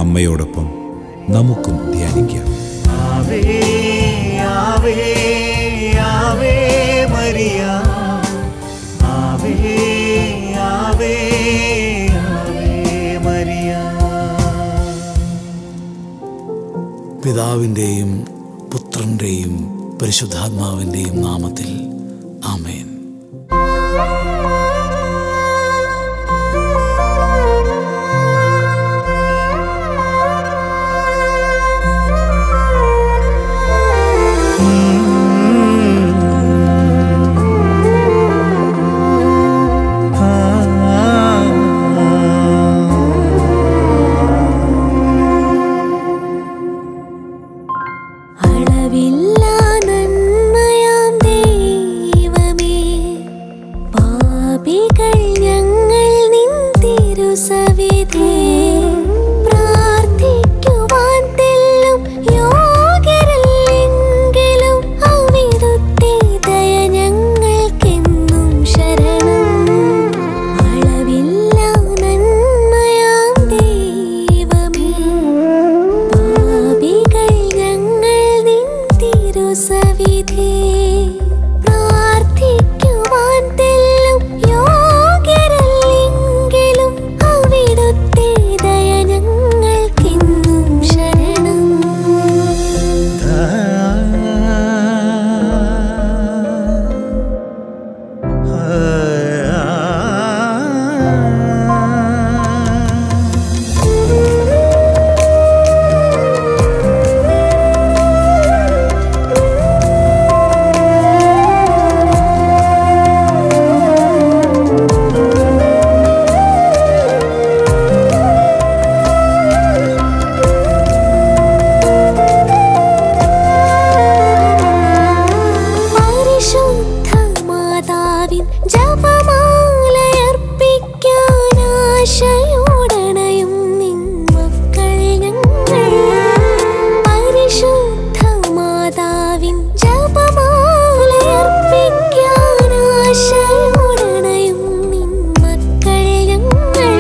അമ്മയോടൊപ്പം നമുക്കും ധ്യാനിക്കാം ആവേ ആവേ ആവേ മരിയ ആവേ ആവേ ആവേ മരിയ പിതാവിൻ്റെയും പുത്രൻ്റെയും പരിശുദ്ധാത്മാവിൻ്റെയും നാമത്തിൽ ആമേൻ അളവില്ലാ നന്മയാം ദൈവമേ പാപികൾ ഞങ്ങൾ നിൻ തിരുസവിധേ പ്രാർത്ഥിക്കുവാൻ തെല്ലും യോഗ്യരല്ലെങ്കിലും അവിടുത്തെ ദയ ഞങ്ങൾക്കെന്നും ശരണം അളവില്ലാ നന്മയാം ദൈവമേ പാപികൾ ഞങ്ങൾ നിൻ തിരുസവിധേ പ്രാർത്ഥിക്കുവാൻ തെല്ലും യോഗ്യരല്ലെങ്കിലും അവിടുത്തെ ദയ ഞങ്ങൾക്കെന്നും ശരണം പരിശുദ്ധ മാതാവിൻ ജപമാലയർപ്പിക്കാൻ ആശയോടണയും നിൻ മക്കൾ ഞങ്ങൾ പരിശുദ്ധ മാതാവിൻ ജപമാലയർപ്പിക്കാൻ ആശയോടണയും നിൻ മക്കൾ ഞങ്ങൾ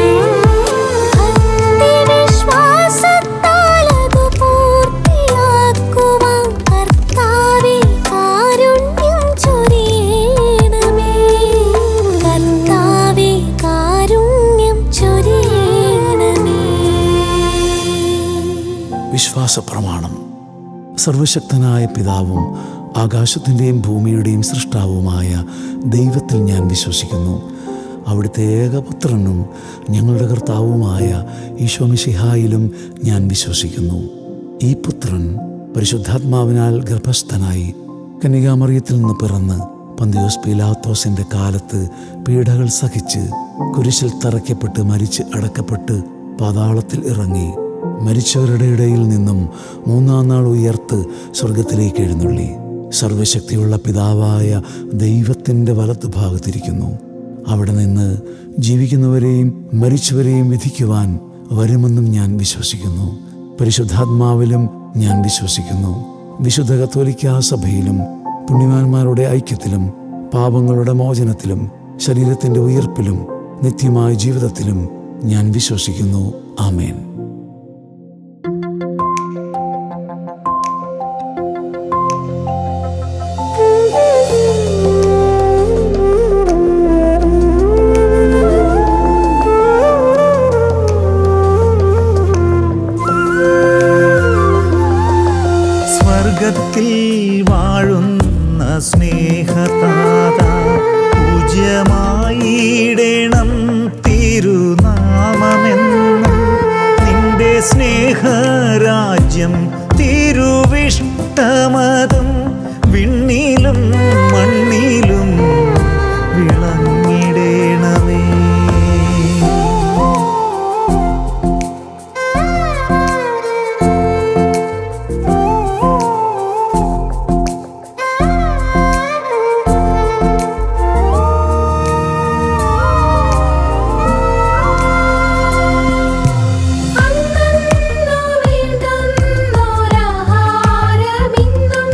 ഭക്തിവിശ്വാസത്താൽ അത് പൂർത്തിയാക്കുവാൻ കർത്താവേ കാരുണ്യം ചൊരിയണമേ കർത്താവേ കാരുണ്യം ചൊരിയണമേ വിശ്വാസ പ്രമാണം സർവശക്തനായ പിതാവും ആകാശത്തിൻ്റെയും ഭൂമിയുടെയും സൃഷ്ടാവുമായ ദൈവത്തിൽ ഞാൻ വിശ്വസിക്കുന്നു അവിടുത്തെ ഏകപുത്രനും ഞങ്ങളുടെ കർത്താവുമായ ഈശോമിഷിഹായിലും ഞാൻ വിശ്വസിക്കുന്നു ഈ പുത്രൻ പരിശുദ്ധാത്മാവിനാൽ ഗർഭസ്ഥനായി കന്യകാമറിയത്തിൽ നിന്ന് പിറന്ന് പന്തിയോസ് പീലാത്തോസിന്റെ കാലത്ത് പീഡകൾ സഹിച്ച് കുരിശിൽ തറയ്ക്കപ്പെട്ട് മരിച്ച് അടക്കപ്പെട്ട് പാതാളത്തിൽ ഇറങ്ങി മരിച്ചവരുടെ ഇടയിൽ നിന്നും മൂന്നാം നാൾ ഉയർത്ത് സ്വർഗത്തിലേക്ക് എഴുന്നള്ളി സർവശക്തിയുള്ള പിതാവായ ദൈവത്തിൻ്റെ വലത്തുഭാഗത്തിരിക്കുന്നു അവിടെ നിന്ന് ജീവിക്കുന്നവരെയും മരിച്ചവരെയും വിധിക്കുവാൻ വരുമെന്നും ഞാൻ വിശ്വസിക്കുന്നു പരിശുദ്ധാത്മാവിലും ഞാൻ വിശ്വസിക്കുന്നു വിശുദ്ധ കത്തോലിക്കാ സഭയിലും പുണ്യവാന്മാരുടെ ഐക്യത്തിലും പാപങ്ങളുടെ മോചനത്തിലും ശരീരത്തിൻ്റെ ഉയർപ്പിലും നിത്യമായ ജീവിതത്തിലും ഞാൻ വിശ്വസിക്കുന്നു ആമേൻ സ്വർഗത്തിൽ വാഴുന്ന സ്നേഹതാത പൂജ്യമായിടണം തിരുനാമമെന്നും നിന്റെ സ്നേഹരാജ്യം തിരുവിഷ്ടമതും വിണ്ണിലും മണ്ണിലും വിളങ്ങിടേണമേ അന്നു വേണ്ടുന്നോരാഹാരമിന്നും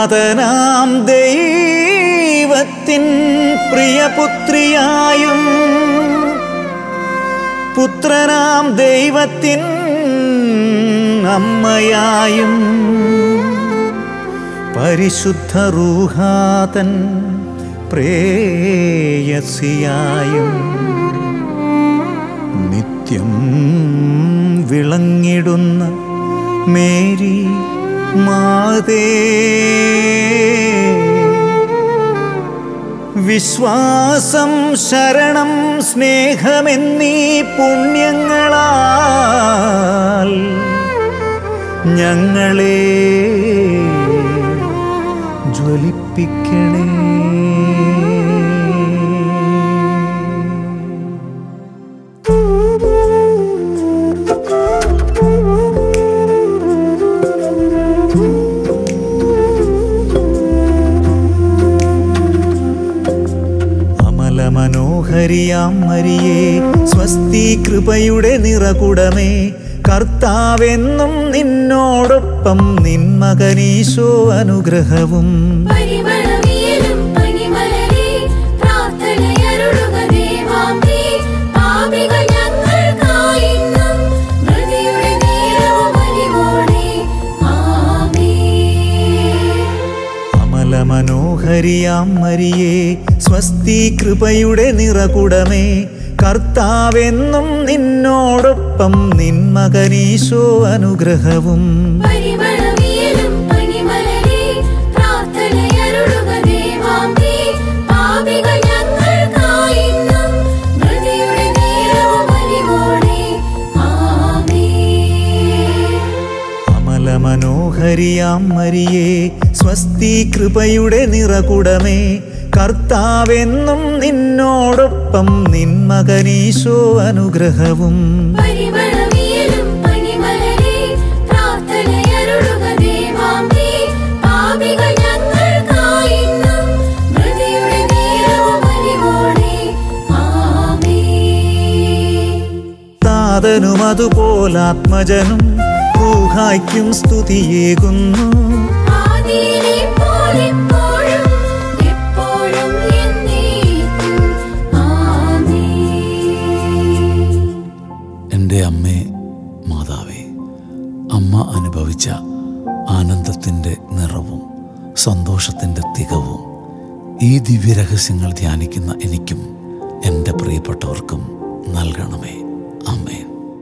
താതനാം ദൈവത്തിൻ പ്രിയപുത്രിയായും പുത്രനാം ദൈവത്തിൻ അമ്മയായും പരിശുദ്ധ റൂഹാതൻ പ്രേയസിയായും നിത്യം വിളങ്ങിടുന്ന മേരി മാതേ വിശ്വാസം ശരണം സ്നേഹമെന്നീ പുണ്യങ്ങളാൽ ഞങ്ങളെ ജ്വലിപ്പിക്കണേ അമല മനോഹരിയാം മരിയേ സ്വസ്തി കൃപയുടെ നിറകുടമേ കർത്താവെന്നും നിന്നോടൊപ്പം നിൻ മകനീശോ അനുഗ്രഹവും പരിമളവിയലും പനിമലരേ പ്രാർത്ഥനയരുളുക ദേവാംബേ പാപികൾ ഞങ്ങൾക്കായിന്നും മൃതിയുടെ നേരവും അലിവോടെ ആമേൻ അമല മനോഹരിയാം മരിയേ സ്വസ്തി കൃപയുടെ നിറകുടമേ കർത്താവെന്നും നിന്നോടൊപ്പം നിൻ മകനീശോ അനുഗ്രഹവും പരിമളവിയലും പനിമലരേ പ്രാർത്ഥനയരുളുക ദേവാംബേ പാപികൾ ഞങ്ങൾക്കായിന്നും മൃതിയുടെ നേരവും അലിവോടെ ആമേൻ അമല മനോഹരിയാം മരിയേ സ്വസ്തി കൃപയുടെ നിറകുടമേ കർത്താവെന്നും നിന്നോടൊപ്പം നിൻ മകനീശോ അനുഗ്രഹവും പരിമളവിയലും പനിമലരേ പ്രാർത്ഥനയരുളുക ദേവാംബേ പാപികൾ ഞങ്ങൾക്കായിന്നും മൃതിയുടെ നേരവും അലിവോടെ ആമേൻ താതനും അതുപോലാത്മജനും റൂഹായ്ക്കും സ്തുതിയേകുന്നു ആദിയിലെ പോലെപ്പോഴും എപ്പോഴും എന്നേക്കും ആമേൻ എൻ്റെ അമ്മേ മാതാവേ അമ്മ അനുഭവിച്ച ആനന്ദത്തിൻ്റെ നിറവും സന്തോഷത്തിൻ്റെ തികവും ഈ ദിവ്യരഹസ്യങ്ങൾ ധ്യാനിക്കുന്ന എനിക്കും എൻ്റെ പ്രിയപ്പെട്ടവർക്കും നൽകണമേ അമ്മേൻ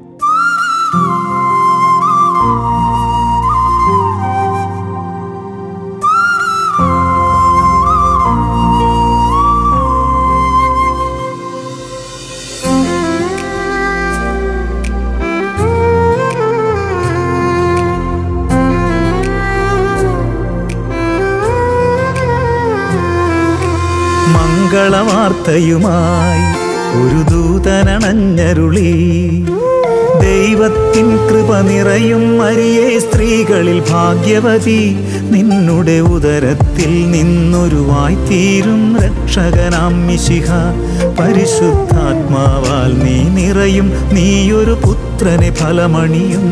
മംഗളവാർത്തയുമായി ഒരു ദൂതനണഞ്ഞരുളി ദൈവത്തിൻ കൃപ നിറയും മരിയേ സ്ത്രീകളിൽ ഭാഗ്യവതി നിന്നുടെ ഉദരത്തിൽ നിന്നൊരു വായ്ത്തീരും രക്ഷകനാം മിശിഹ പരിശുദ്ധാത്മാവാൽ നീ നിറയും നീയൊരു പുത്രനെ ഫലമണിയും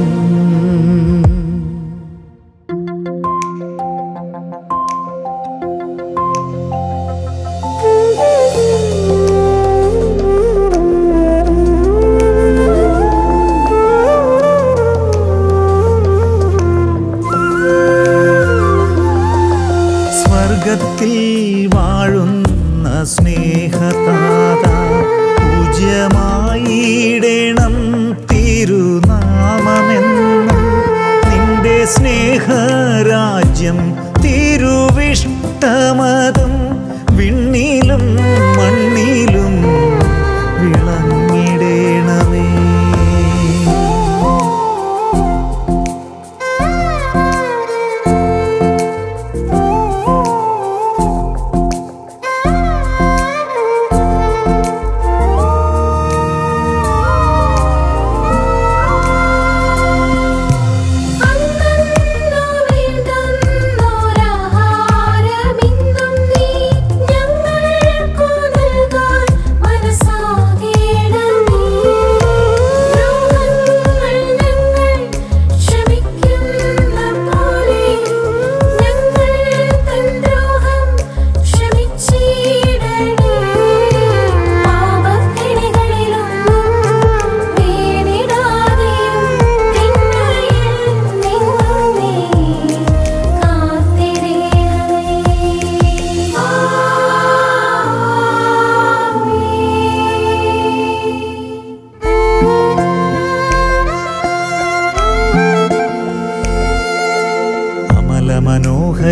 സ്വർഗത്തിൽ വാഴുന്ന സ്നേഹതാത പൂജ്യമായിടണം തിരുനാമമെന്നും നിന്റെ സ്നേഹരാജ്യം തിരുവിഷ്ടമതും വിണ്ണിലും മണ്ണിലും വിളങ്ങിടേണമേ അന്നു വേണ്ടുന്നോരാഹാരമിന്നും നീ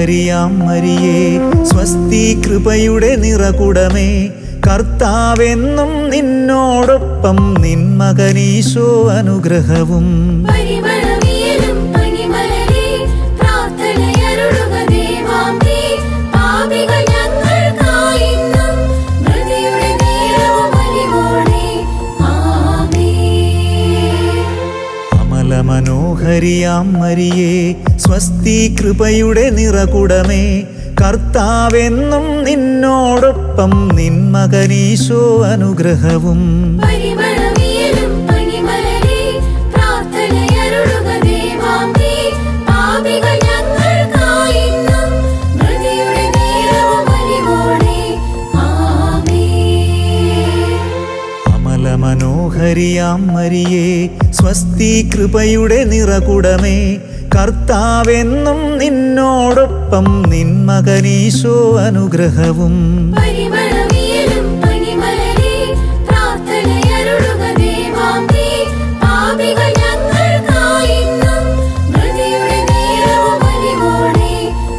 മനോഹരിയാം മരിയേ സ്വസ്തി കൃപയുടെ നിറകുടമേ കർത്താവെന്നും നിന്നോടൊപ്പം നിൻ മകനീശോ അനുഗ്രഹവും പരിമളവിയലും പനിമലരേ പ്രാർത്ഥനയരുളുക ദേവാംബേ പാപികൾ ഞങ്ങൾക്കായിന്നും മൃതിയുടെ നേരവും അലിവോടെ ആമേൻ അമല മനോഹരിയാം മരിയേ സ്വസ്തി കൃപയുടെ നിറകുടമേ കർത്താവെന്നും നിന്നോടൊപ്പം നിൻ മകനീശോ അനുഗ്രഹവും പരിമളവിയലും പനിമലരേ പ്രാർത്ഥനയരുളുക ദേവാംബേ പാപികൾ ഞങ്ങൾക്കായിന്നും മൃതിയുടെ നേരവും അലിവോടെ ആമേൻ അമല മനോഹരിയാം മരിയേ സ്വസ്തി കൃപയുടെ നിറകുടമേ കർത്താവെന്നും നിന്നോടൊപ്പം നിൻ മകനീശോ അനുഗ്രഹവും പരിമളവിയലും പനിമലരേ പ്രാർത്ഥനയരുളുക ദേവാംബേ പാപികൾ ഞങ്ങൾക്കായിന്നും മൃതിയുടെ നേരവും അലിവോടെ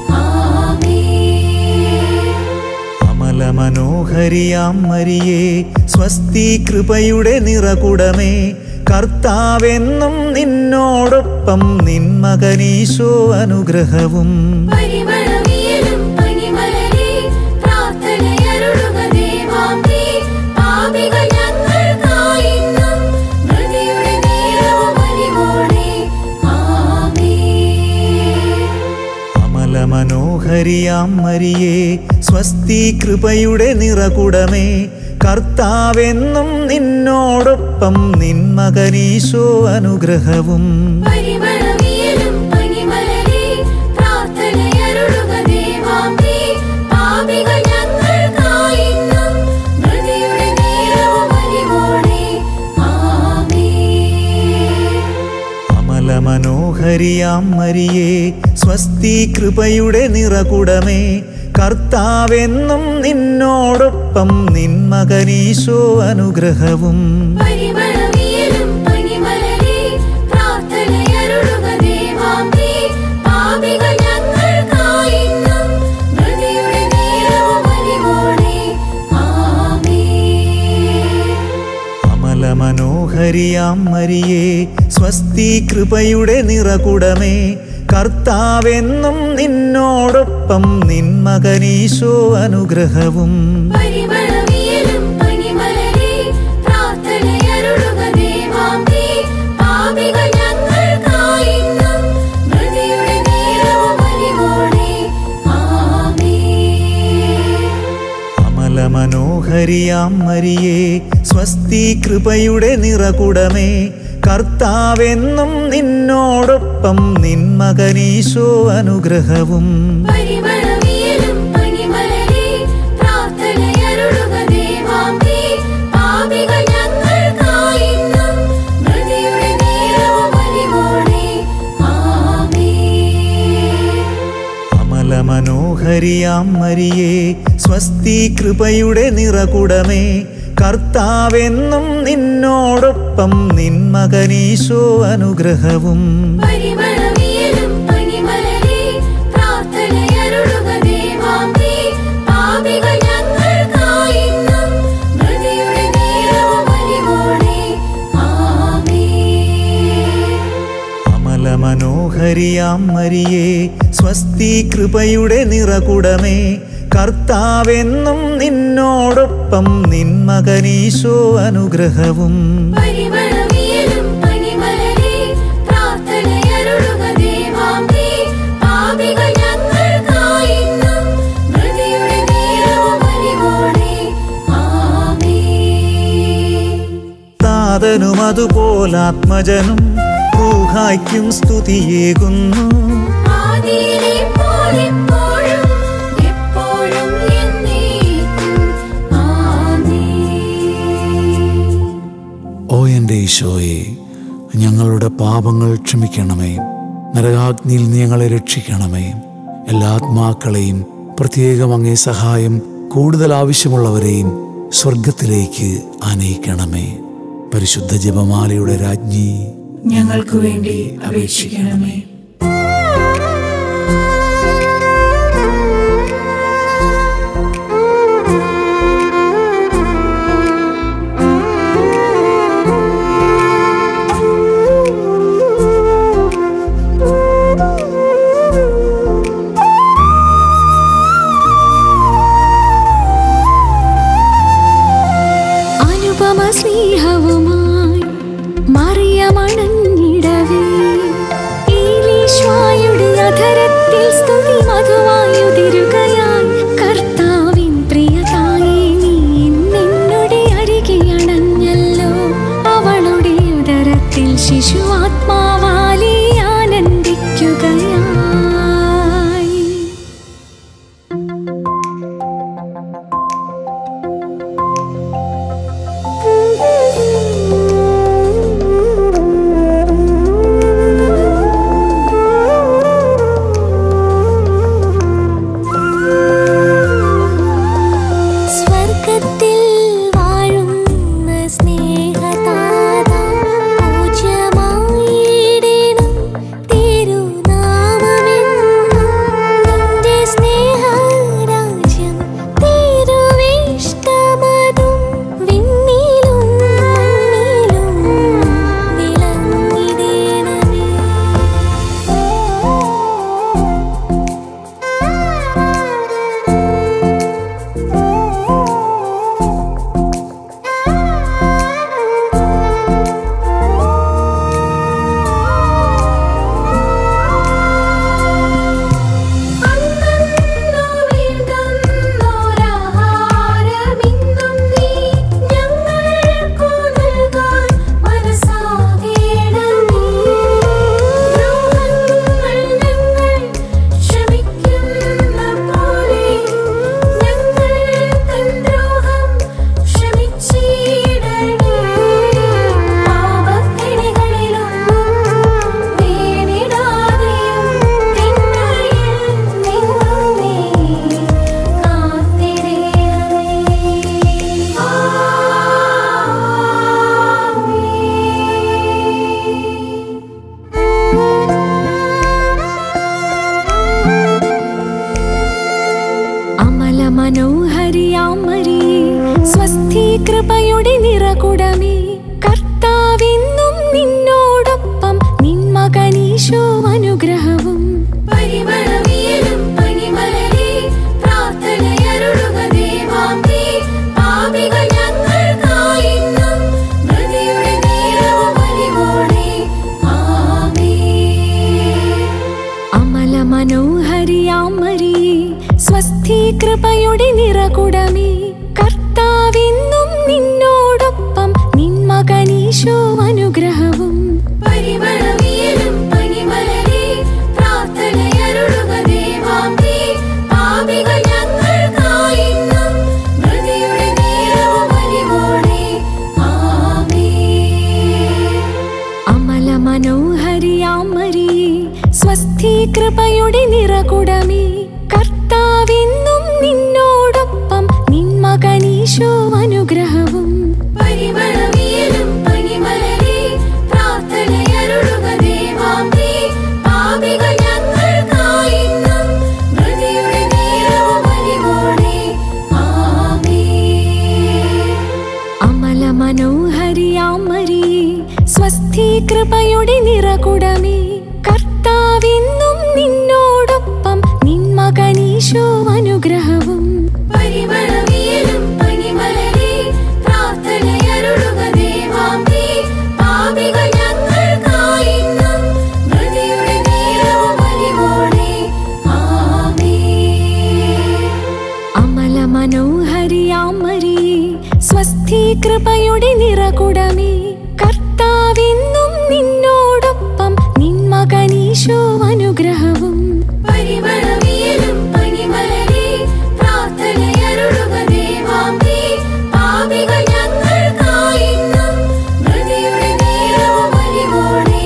ആമേൻ അമല മനോഹരിയാം മരിയേ സ്വസ്തി കൃപയുടെ നിറകുടമേ കർത്താവെന്നും നിന്നോടൊപ്പം നിൻ മകനീശോ അനുഗ്രഹവും പരിമളവിയലും പനിമലരേ പ്രാർത്ഥനയരുളുക ദേവാംബേ പാപികൾ ഞങ്ങൾക്കായിന്നും മൃതിയുടെ നേരവും അലിവോടെ ആമേൻ അമല മനോഹരിയാം മരിയേ സ്വസ്തി കൃപയുടെ നിറകുടമേ കർത്താവെന്നും നിന്നോടൊപ്പം നിൻ മകനീശോ അനുഗ്രഹവും പരിമളവിയലും പനിമലരേ പ്രാർത്ഥനയരുളുക ദേവാംബേ പാപികൾ ഞങ്ങൾക്കായിന്നും മൃതിയുടെ നേരവും അലിവോടെ ആമേൻ അമല മനോഹരിയാം മരിയേ സ്വസ്തി കൃപയുടെ നിറകുടമേ കർത്താവെന്നും നിന്നോടൊപ്പം നിൻ മകനീശോ അനുഗ്രഹവും പരിമളവിയലും പനിമലരേ പ്രാർത്ഥനയരുളുക ദേവാംബേ പാപികൾ ഞങ്ങൾക്കായിന്നും മൃതിയുടെ നേരവും അലിവോടെ ആമേൻ അമല മനോഹരിയാം മരിയേ സ്വസ്തി കൃപയുടെ നിറകുടമേ കർത്താവെന്നും നിന്നോടൊപ്പം നിൻ മകനീശോ അനുഗ്രഹവും പരിമളവിയലും പനിമലരേ പ്രാർത്ഥനയരുളുക ദേവാംബേ പാപികൾ ഞങ്ങൾക്കായിന്നും മൃതിയുടെ നേരവും അലിവോടെ ആമേൻ അമല മനോഹരിയാം മരിയേ സ്വസ്തി കൃപയുടെ നിറകുടമേ കർത്താവെന്നും നിന്നോടൊപ്പം നിൻ മകനീശോ അനുഗ്രഹവും പരിമളവിയലും പനിമലരേ പ്രാർത്ഥനയരുളുക ദേവാംബേ പാപികൾ ഞങ്ങൾക്കായിന്നും മൃതിയുടെ നേരവും അലിവോടെ ആമേൻ അമല മനോഹരിയാം മരിയേ സ്വസ്തി കൃപയുടെ നിറകുടമേ കർത്താവെന്നും നിന്നോടൊപ്പം നിൻ മകനീശോ അനുഗ്രഹവും പരിമളവിയലും പനിമലരേ പ്രാർത്ഥനയരുളുക ദേവാംബേ പാപികൾ ഞങ്ങൾക്കായിന്നും മൃതിയുടെ നേരവും അലിവോടെ ആമേൻ അമല മനോഹരിയാം മരിയേ സ്വസ്തി കൃപയുടെ നിറകുടമേ കർത്താവെന്നും നിന്നോടൊപ്പം നിൻ മകനീശോ അനുഗ്രഹവും പരിമളവിയലും പനിമലരേ പ്രാർത്ഥനയരുളുക ദേവാംബേ പാപികൾ ഞങ്ങൾക്കായിന്നും മൃതിയുടെ നേരവും അലിവോടെ ആമേൻ താതനും അതുപോലാത്മജനും റൂഹായ്ക്കും സ്തുതിയേകുന്നു ആദിയിലെ പോലെപ്പോഴും എപ്പോഴും എന്നേക്കും ആമേൻ ഓ എൻ്റെ ഈശോയെ ഞങ്ങളുടെ പാപങ്ങൾ ക്ഷമിക്കണമേ നരകാഗ്നിയിൽ നീ ഞങ്ങളെ രക്ഷിക്കണമേ എല്ലാ ആത്മാക്കളെയും പ്രത്യേകം അങ്ങേ സഹായം കൂടുതൽ ആവശ്യമുള്ളവരെയും സ്വർഗത്തിലേക്ക് ആനയിക്കണമേ പരിശുദ്ധ ജപമാലയുടെ രാജ്ഞി ഞങ്ങൾക്ക് വേണ്ടി അപേക്ഷിക്കണമേ സ്നേഹവുമായി മറിയമണഞ്ഞിടവേ ഈലീശ്വായുടെ അധരത്തിൽ സ്തുതി മധുവായുതിരുകയായി കർത്താവിൻ പ്രിയതായി നീ നിന്നുടെ അരികെ അണഞ്ഞല്ലോ അവളുടെ ഉദരത്തിൽ ശിശു ആത്മാവാലി ആനന്ദിക്കുകയായി സ്വർഗത്തിൽ വാഴുന്ന സ്നേഹതാത പൂജ്യമായിടേണം തിരുനാമമെന്നും നിന്റെ സ്നേഹരാജ്യം തിരുവിഷ്ടമതും വിണ്ണിലും മണ്ണിലും വിളങ്ങിടേണമേ അന്നോരാഹാരമിന്നും നീ ഞങ്ങൾക്കു നൽകാൻ മനസ്സാകേണമേ ദ്രോഹങ്ങൾ ഞങ്ങൾ ക്ഷമിക്കുന്ന പോലെ ഞങ്ങൾ തൻ ദ്രോഹം ക്ഷമിച്ചിടണേ പാപക്കിണികളിലൊന്നും വീണിടാതെയും തിന്മയിൽ നിന്നും നീ കാത്തിടണമേ അമല മനോഹരിയാമരിയേ സ്വസ്തി കൃപയുടെ നിറകുടമേ കർത്താവെന്നും നിന്നോടൊപ്പം നിൻ മകനീശോ അനുഗ്രഹവും പരിമളവിയലും പനിമലരെ പ്രാർത്ഥനയരുളുക ദേവാംബേ. പാപികൾ ഞങ്ങൾക്കായിന്നും മൃതിയുടെ നേരവും അലിവോടെ. ആമേൻ. അമല മനോഹരിയാമരിയേ സ്വസ്തി കൃപയുടെ നിറകുടമേ കർത്താവെന്നും നിന്നോടൊപ്പം നിൻ മകനീശോ അനുഗ്രഹവും പരിമളവിയലും പനിമലരെ പ്രാർത്ഥനയരുളുക ദേവാംബേ. പാപികൾ ഞങ്ങൾക്കായിന്നും മൃതിയുടെ നേരവും അലിവോടെ. ആമേൻ. അമല മനോഹരിയാമരിയേ സ്വസ്തി കൃപയുടെ നിറകുടമേ കർത്താവെന്നും നിന്നോടൊപ്പം നിൻ മകനീശോ അനുഗ്രഹവും പരിമളവിയലും പനിമലരെ പ്രാർത്ഥനയരുളുക ദേവാംബേ. പാപികൾ ഞങ്ങൾക്കായിന്നും മൃതിയുടെ നേരവും അലിവോടെ. ആമേൻ. അമല മനോഹരിയാമരിയേ സ്വസ്തി കൃപയുടെ നിറകുടമേ കർത്താവെന്നും നിന്നോടൊപ്പം നിൻ മകനീശോ അനുഗ്രഹവും പരിമളവിയലും പനിമലരെ പ്രാർത്ഥനയരുളുക ദേവാംബേ. പാപികൾ ഞങ്ങൾക്കായിന്നും മൃതിയുടെ നേരവും അലിവോടെ. ആമേൻ. അമല മനോഹരിയാമരിയേ സ്വസ്തി കൃപയുടെ നിറകുടമേ കർത്താവെന്നും നിന്നോടൊപ്പം നിൻ മകനീശോ അനുഗ്രഹവും പരിമളവിയലും പനിമലരെ പ്രാർത്ഥനയരുളുക ദേവാംബേ. പാപികൾ ഞങ്ങൾക്കായിന്നും മൃതിയുടെ നേരവും അലിവോടെ.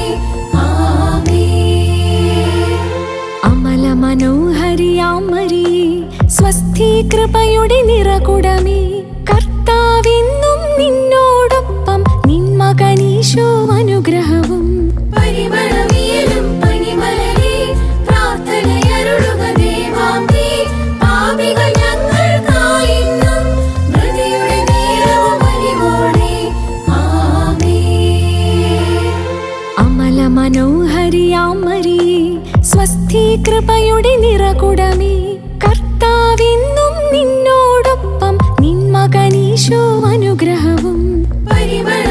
ആമേൻ. അമല മനോഹരിയാമരിയേ സ്വസ്തി കൃപയുടെ നിറകുടമേ കർത്താവെന്നും നിന്നോടൊപ്പം നിൻ മകനീശോ അനുഗ്രഹവും പരിമളവിയലും പനിമലരെ പ്രാർത്ഥനയരുളുക ദേവാംബേ. പാപികൾ ഞങ്ങൾക്കായിന്നും മൃതിയുടെ നേരവും അലിവോടെ. ആമേൻ. അമല മനോഹരിയാമരിയേ സ്വസ്തി കൃപയുടെ നിറകുടമേ കർത്താവെന്നും നിന്നോടൊപ്പം നിൻ മകനീശോ അനുഗ്രഹവും പരിമള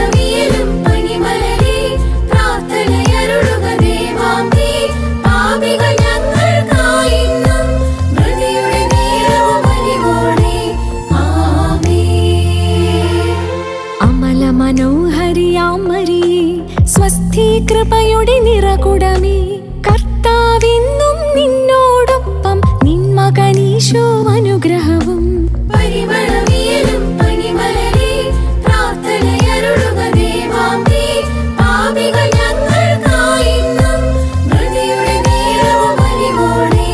മനോഹരിയാം മരിയേ സ്വസ്തി കൃപയുടെ നിറകുടമേ കർത്താവെന്നും നിന്നോടൊപ്പം നിൻ മകനീശോ അനുഗ്രഹവും പരിമളവിയലും പനിമലരെ പ്രാർത്ഥനയരുളുക ദേവാംബേ പാപികൾ ഞങ്ങൾക്കായിന്നും മൃതിയുടെ നേരവും അലിവോടെ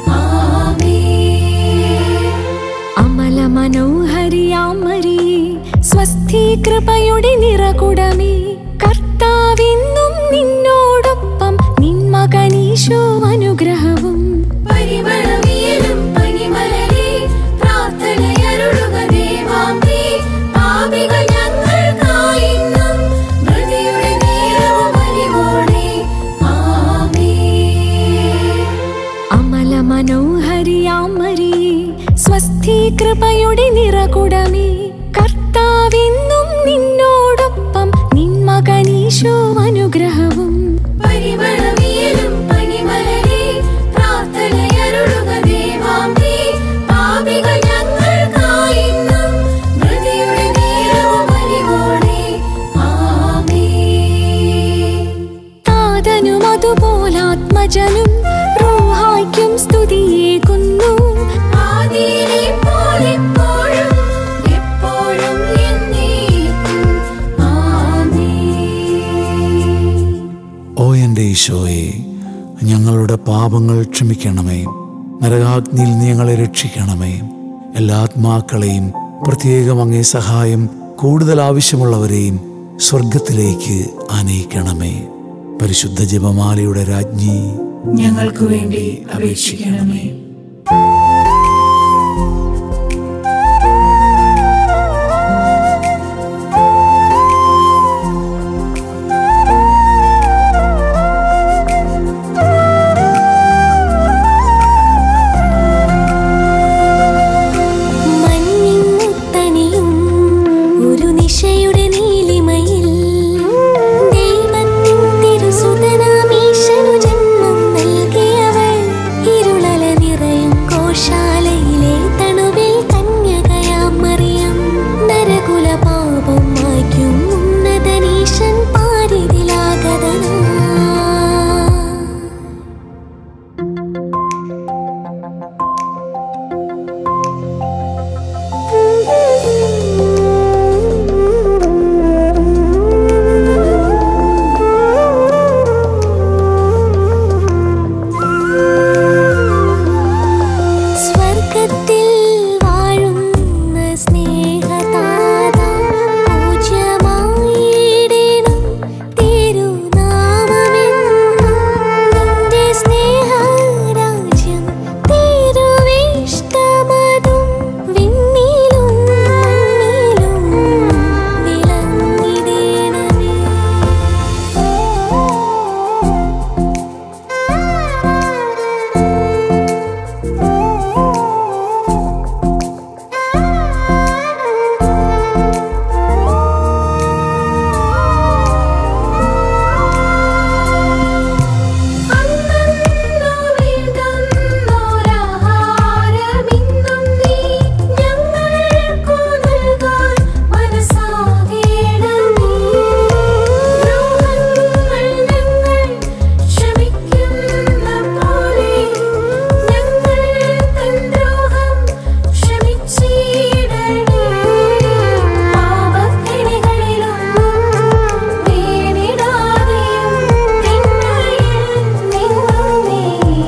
ആമേൻ അമല മനോഹരിയാം മരിയേ സ്വസ്തി കൃപയുടെ നിറകുടമേ കർത്താവെന്നും നിന്നോടൊപ്പം നിൻ മകനീശോ അനുഗ്രഹവും പരിമളവിയലും പനിമലരെ പ്രാർത്ഥനയരുളുക ദേവാംബേ പാപികൾ ഞങ്ങൾക്കായിന്നും മൃതിയുടെ നേരവും അലിവോടെ ആമേൻ അമല മനോഹരിയാം മരിയേ സ്വസ്തി കൃപയുടെ നിറകുടമേ കർത്താവെന്നും നിന്നോടൊപ്പം നിൻ മകനീശോ അനുഗ്രഹവും പരിമളവിയലും പനിമലരെ പ്രാർത്ഥനയരുളുക ദേവാംബേ പാപികൾ ഞങ്ങൾക്കായിന്നും മൃതിയുടെ നേരവും അലിവോടെ ആമേൻ താതനും അതുപോലാത്മജനും റൂഹായ്ക്കും സ്തുതിയേകുന്നു ആദിയിലെ പോലെപ്പോഴും എപ്പോഴും എന്നേക്കും ആമേൻ ഓ എൻ്റെ ഈശോയെ ഞങ്ങളുടെ പാപങ്ങൾ ക്ഷമിക്കണമേ നരകാഗ്നിയിൽ നീ ഞങ്ങളെ രക്ഷിക്കണമേ എല്ലാ ആത്മാക്കളെയും പ്രത്യേകം അങ്ങേ സഹായം കൂടുതൽ ആവശ്യമുള്ളവരെയും സ്വർഗത്തിലേക്ക് ആനയിക്കണമേ പരിശുദ്ധ ജപമാലയുടെ രാജ്ഞി ഞങ്ങൾക്ക് വേണ്ടി അപേക്ഷിക്കണമേ മഞ്ഞിൻ മുത്തണിയും ഒരു നിശയുടെ നീലിമയിൽ ദൈവത്തിൻ തിരുസുതനാമീശനു ജന്മം നൽകിയവൾ ഇരുളല നിറയും കോശാലയിലെ തണുവിൽ കന്യകയാം മറിയം നരകുല പാപം മായ്ക്കും ഉന്നതനീശൻ പാരിതിലാഗതനാ സ്വർഗത്തിൽ വാഴുന്ന സ്നേഹതാത പൂജ്യമായിടേണം തിരുനാമമെന്നും നിന്റെ സ്നേഹരാജ്യം തിരുവിഷ്ടമതും വിണ്ണിലും മണ്ണിലും വിളങ്ങിടേണമേ അന്നോരാഹാരമിന്നും നീ ഞങ്ങൾക്കു നൽകാൻ മനസ്സാകേണമേ ദ്രോഹങ്ങൾ ഞങ്ങൾ ക്ഷമിക്കുന്ന പോലെ ഞങ്ങൾ തൻ ദ്രോഹം ക്ഷമിച്ചിടണേ പാപക്കിണികളിലൊന്നും വീണിടാതെയും തിന്മയിൽ നിന്നും നീ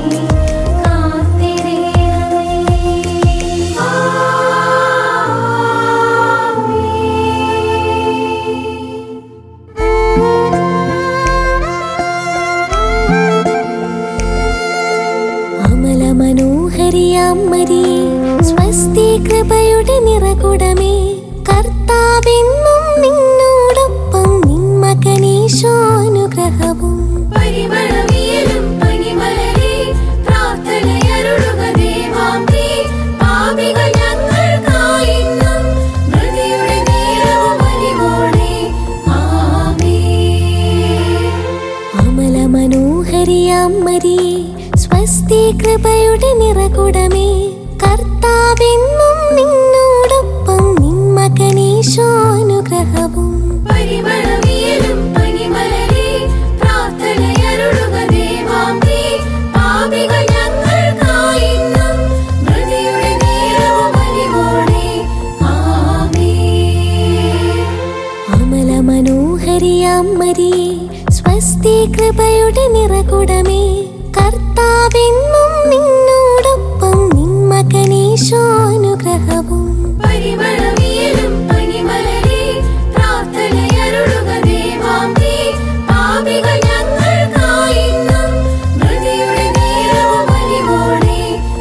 അമല മനോഹരിയാം മരിയേ സ്വസ്തി കൃപയുടെ നിറകുടമേ കർത്താവെന്നും നിന്നോടൊപ്പം നിൻ മകനീശോ അനുഗ്രഹവും പരിമളവിയലും പനിമലരെ പ്രാർത്ഥനയരുളുക ദേവാംബേ പാപികൾ ഞങ്ങൾക്കായിന്നും മൃതിയുടെ നേരവും അലിവോടെ ആമേൻ അമല മനോഹരിയാം മരിയേ സ്വസ്തി കൃപയുടെ നിറകുടമേ കർത്താവെന്നും നിന്നോടൊപ്പം നിൻ മകനീശോ അനുഗ്രഹവും പരിമളവിയലും പരിമളവിയലും പനിമലരെ പ്രാർത്ഥനയരുളുക ദേവാംബേ പാപികൾ ഞങ്ങൾക്കായിന്നും മൃതിയുടെ നേരവും അലിവോടെ ആമേൻ അമല മനോഹരിയാം മരിയേ സ്വസ്തി കൃപയുടെ നിറകുടമേ കർത്താവെന്നും നിന്നോടൊപ്പം നിൻ മകനീശോ അനുഗ്രഹവും പരിമളവിയലും പനിമലരെ പ്രാർത്ഥനയരുളുക ദേവാംബേ പാപികൾ ഞങ്ങൾക്കായിന്നും മൃതിയുടെ നേരവും അലിവോടെ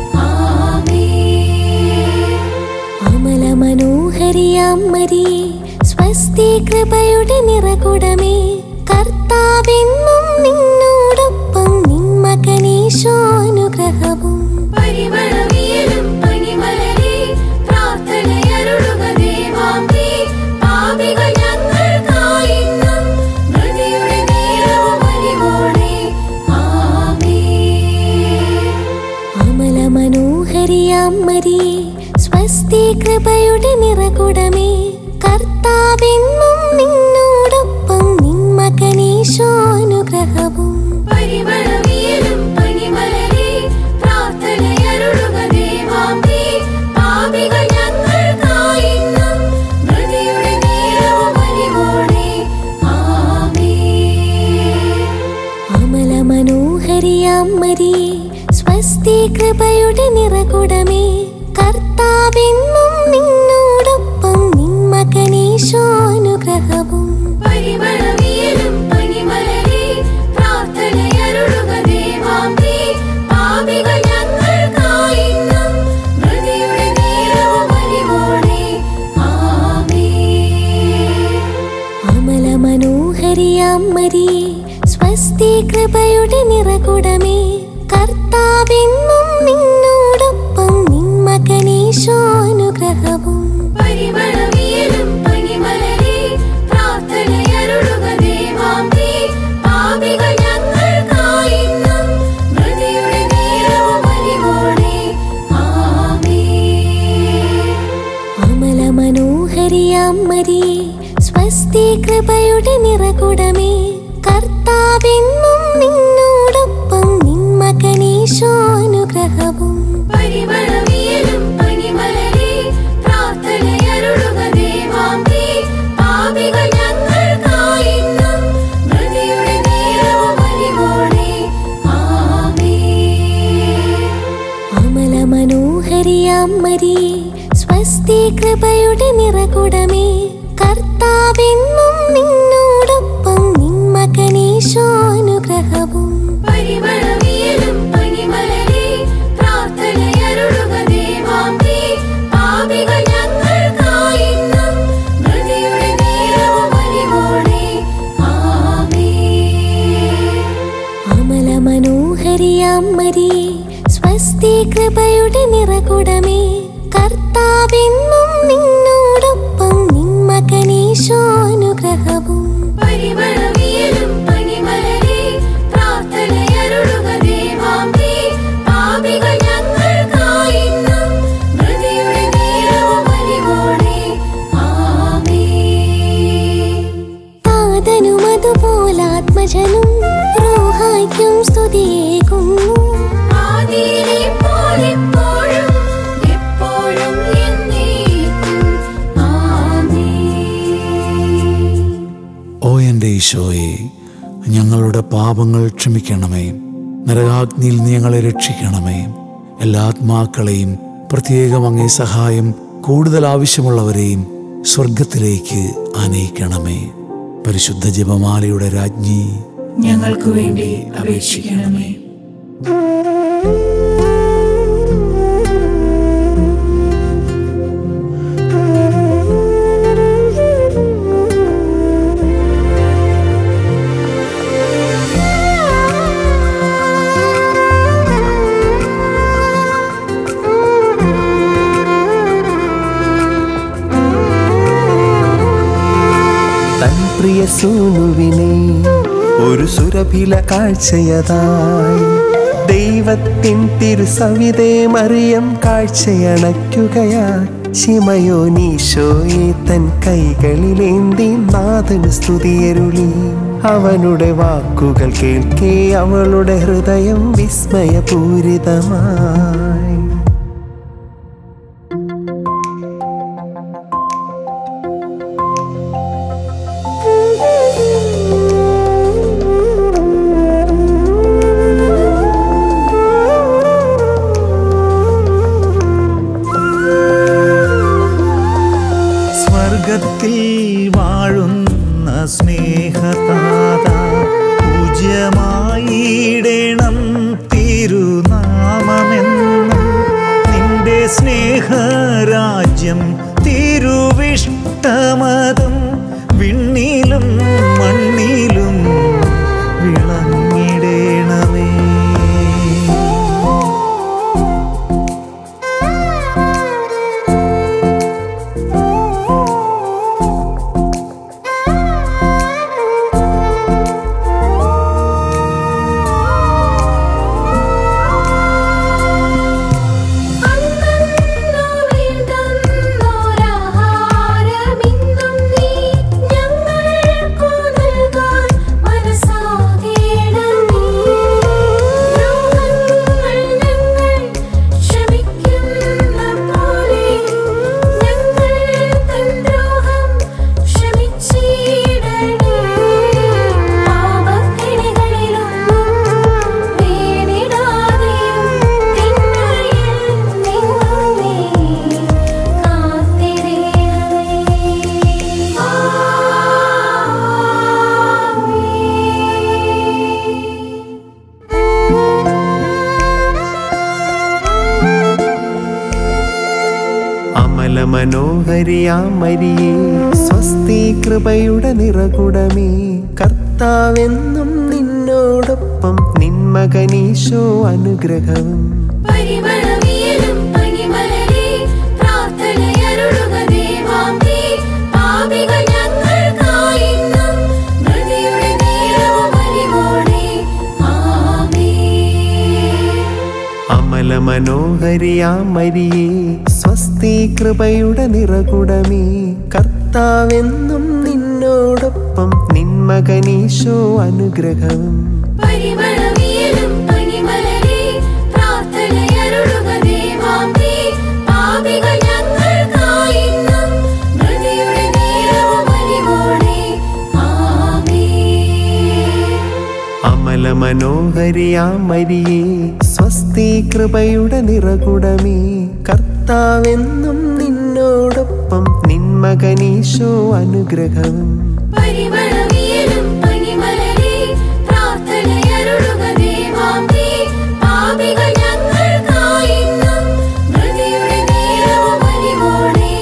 ആമേൻ അമല മനോഹരിയാം മരിയേ സ്വസ്തി കൃപയുടെ നിറകുടമേ കർത്താവെന്നും നിന്നോടൊപ്പം നിൻ മകനീശോ അനുഗ്രഹവും പരിമളവിയലും പനിമലരെ പ്രാർത്ഥനയരുളുക ദേവാംബേ പാപികൾ ഞങ്ങൾക്കായിന്നും മൃതിയുടെ നേരവും അലിവോടെ ആമേൻ അമല മനോഹരിയാം മരിയേ സ്വസ്തി കൃപയുടെ നിറകുടമേ കർത്താവെന്നും നിന്നോടൊപ്പം നിൻ മകനീശോ അനുഗ്രഹവും പരിമളവിയലും പനിമലരെ പ്രാർത്ഥനയരുളുക ദേവാംബേ പാപികൾ ഞങ്ങൾക്കായിന്നും മൃതിയുടെ നേരവും അലിവോടെ ആമേൻ അമല മനോഹരിയാം മരിയേ സ്വസ്തി കൃപയുടെ നിറകുടമേ കർത്താവെന്നും നിന്നോടൊപ്പം നിൻ മകനീശോ അനുഗ്രഹവും പരിമളവിയലും പനിമലരെ പ്രാർത്ഥനയരുളുക ദേവാംബേ പാപികൾ ഞങ്ങൾക്കായിന്നും മൃതിയുടെ നേരവും അലിവോടെ ആമേൻ അമല മനോഹരിയാം മരിയേ സ്വസ്തി കൃപയുടെ നിറകുടമേ കർത്താവെന്നും നിന്നോടൊപ്പം നിൻ മകനീശോ അനുഗ്രഹവും പരിമളവിയലും പനിമലരെ പ്രാർത്ഥനയരുളുക ദേവാംബേ പാപികൾ ഞങ്ങൾക്കായിന്നും മൃതിയുടെ നേരവും അലിവോടെ ആമേൻ അമല മനോഹരിയാം മരിയേ സ്വസ്തി കൃപയുടെ നിറകുടമേ കർത്താവെന്നും നിന്നോടൊപ്പം നിൻ മകനീശോ അനുഗ്രഹവും പരിമളവിയലും പനിമലരെ പ്രാർത്ഥനയരുളുക ദേവാംബേ പാപികൾ ഞങ്ങൾക്കായിന്നും മൃതിയുടെ നേരവും അലിവോടെ ആമേൻ അമല മനോഹരിയാം മരിയേ സ്വസ്തി കൃപയുടെ നിറകുടമേ കർത്താവെന്നും നിന്നോടൊപ്പം നിൻ മകനീശോ അനുഗ്രഹവും പരിമളവിയലും പനിമലരെ പ്രാർത്ഥനയരുളുക ദേവാംബേ പാപികൾ ഞങ്ങൾക്കായിന്നും മൃതിയുടെ നേരവും അലിവോടെ ആമേൻ അമല മനോഹരിയാം മരിയേ സ്വസ്തി കൃപയുടെ നിറകുടമേ കർത്താവെന്നും നിന്നോടൊപ്പം നിൻ മകനീശോ അനുഗ്രഹവും പരിമളവിയലും പനിമലരെ പ്രാർത്ഥനയരുളുക ദേവാംബേ പാപികൾ ഞങ്ങൾക്കായിന്നും മൃതിയുടെ നേരവും അലിവോടെ ആമേൻ താതനും അതുപോലാത്മജനും റോഹായ്ക്കും സ്തുതിയേകുന്നു ആദിയിലെ പോലെപ്പോഴും എപ്പോഴും എന്നേക്കും ആമേൻ ഓ എൻ്റെ ഈശോയെ ഞങ്ങളുടെ പാപങ്ങൾ ക്ഷമിക്കണമേ നരകാഗ്നിയിൽ നീ ഞങ്ങളെ രക്ഷിക്കണമേ എല്ലാ ആത്മാക്കളെയും പ്രത്യേകം അങ്ങേ സഹായം കൂടുതൽ ആവശ്യമുള്ളവരെയും സ്വർഗത്തിലേക്ക് ആനയിക്കണമേ പരിശുദ്ധ ജപമാലയുടെ രാജ്ഞി ഞങ്ങൾക്ക് വേണ്ടി അപേക്ഷിക്കണമേ തൻ പ്രിയ സൂനുവിനെ ഒരു സുരഭില കാഴ്ചയതായി ദൈവത്തിൻ തിരുസവിതേ മറിയം കാഴ്ചയണയ്ക്കുകയായി ചിമയോനീശോയെ തൻ കൈകളിലേന്തി നാഥന് സ്തുതിയരുളി അവനുടെ വാക്കുകൾ കേൾക്കേ അവളുടെ ഹൃദയം വിസ്മയപൂരിതമായി സ്വർഗത്തിൽ വാഴുന്ന സ്നേഹതാത പൂജ്യമായിടണം തിരുനാമമെന്നും നിന്റെ സ്നേഹരാജ്യം തിരുവിഷ്ടമതം വിണ്ണിലും മണ്ണിലും വിളങ്ങിടേണമേ ആഹാരമിന്നും നീ ഞങ്ങൾക്കു നൽകാൻ മനസ്സാകേണമേ ദ്രോഹങ്ങൾ ഞങ്ങൾ ക്ഷമിക്കുന്ന പോലെ ഞങ്ങൾ തൻ ദ്രോഹം ക്ഷമിച്ചിടണേ പാപക്കിണികളിലൊന്നും വീണിടാതെയും തിന്മയിൽ നിന്നും നീ അമല മനോഹരിയാമരിയേ സ്വസ്തി കൃപയുടെ നിറകുടമേ കർത്താവെന്നും നിന്നോടൊപ്പം നിന്മകനീശോ അനുഗ്രഹവും പരിമളവിയലും പനിമലരെ പ്രാർത്ഥനയരുളുക ദേവാംബേ പാപികൾ ഞങ്ങൾക്കായിന്നും മൃതിയുടെ നേരവും അലിവോടെ ആമേൻ അമല മനോഹരിയാമരിയേ സ്വസ്തി കൃപയുടെ നിറകുടമേ കർത്താവെന്നും നിന്നോടൊപ്പം നിന്മകനീശോ അനുഗ്രഹവും പരിമളവിയലും പനിമലരെ പ്രാർത്ഥനയരുളുക ദേവാംബേ പാപികൾ ഞങ്ങൾക്കായിന്നും മൃതിയുടെ നേരവും അലിവോടെ ആമേൻ അമല മനോഹരിയാമരിയേ സ്വസ്തി കൃപയുടെ നിറകുടമേ കർത്താവെന്നും നിന്നോടൊപ്പം നിന്മകനീശോ അനുഗ്രഹവും പരിമളവിയലും പനിമലരെ പ്രാർത്ഥനയരുളുക ദേവാംബേ പാപികൾ ഞങ്ങൾക്കായിന്നും മൃതിയുടെ നേരവും അലിവോടെ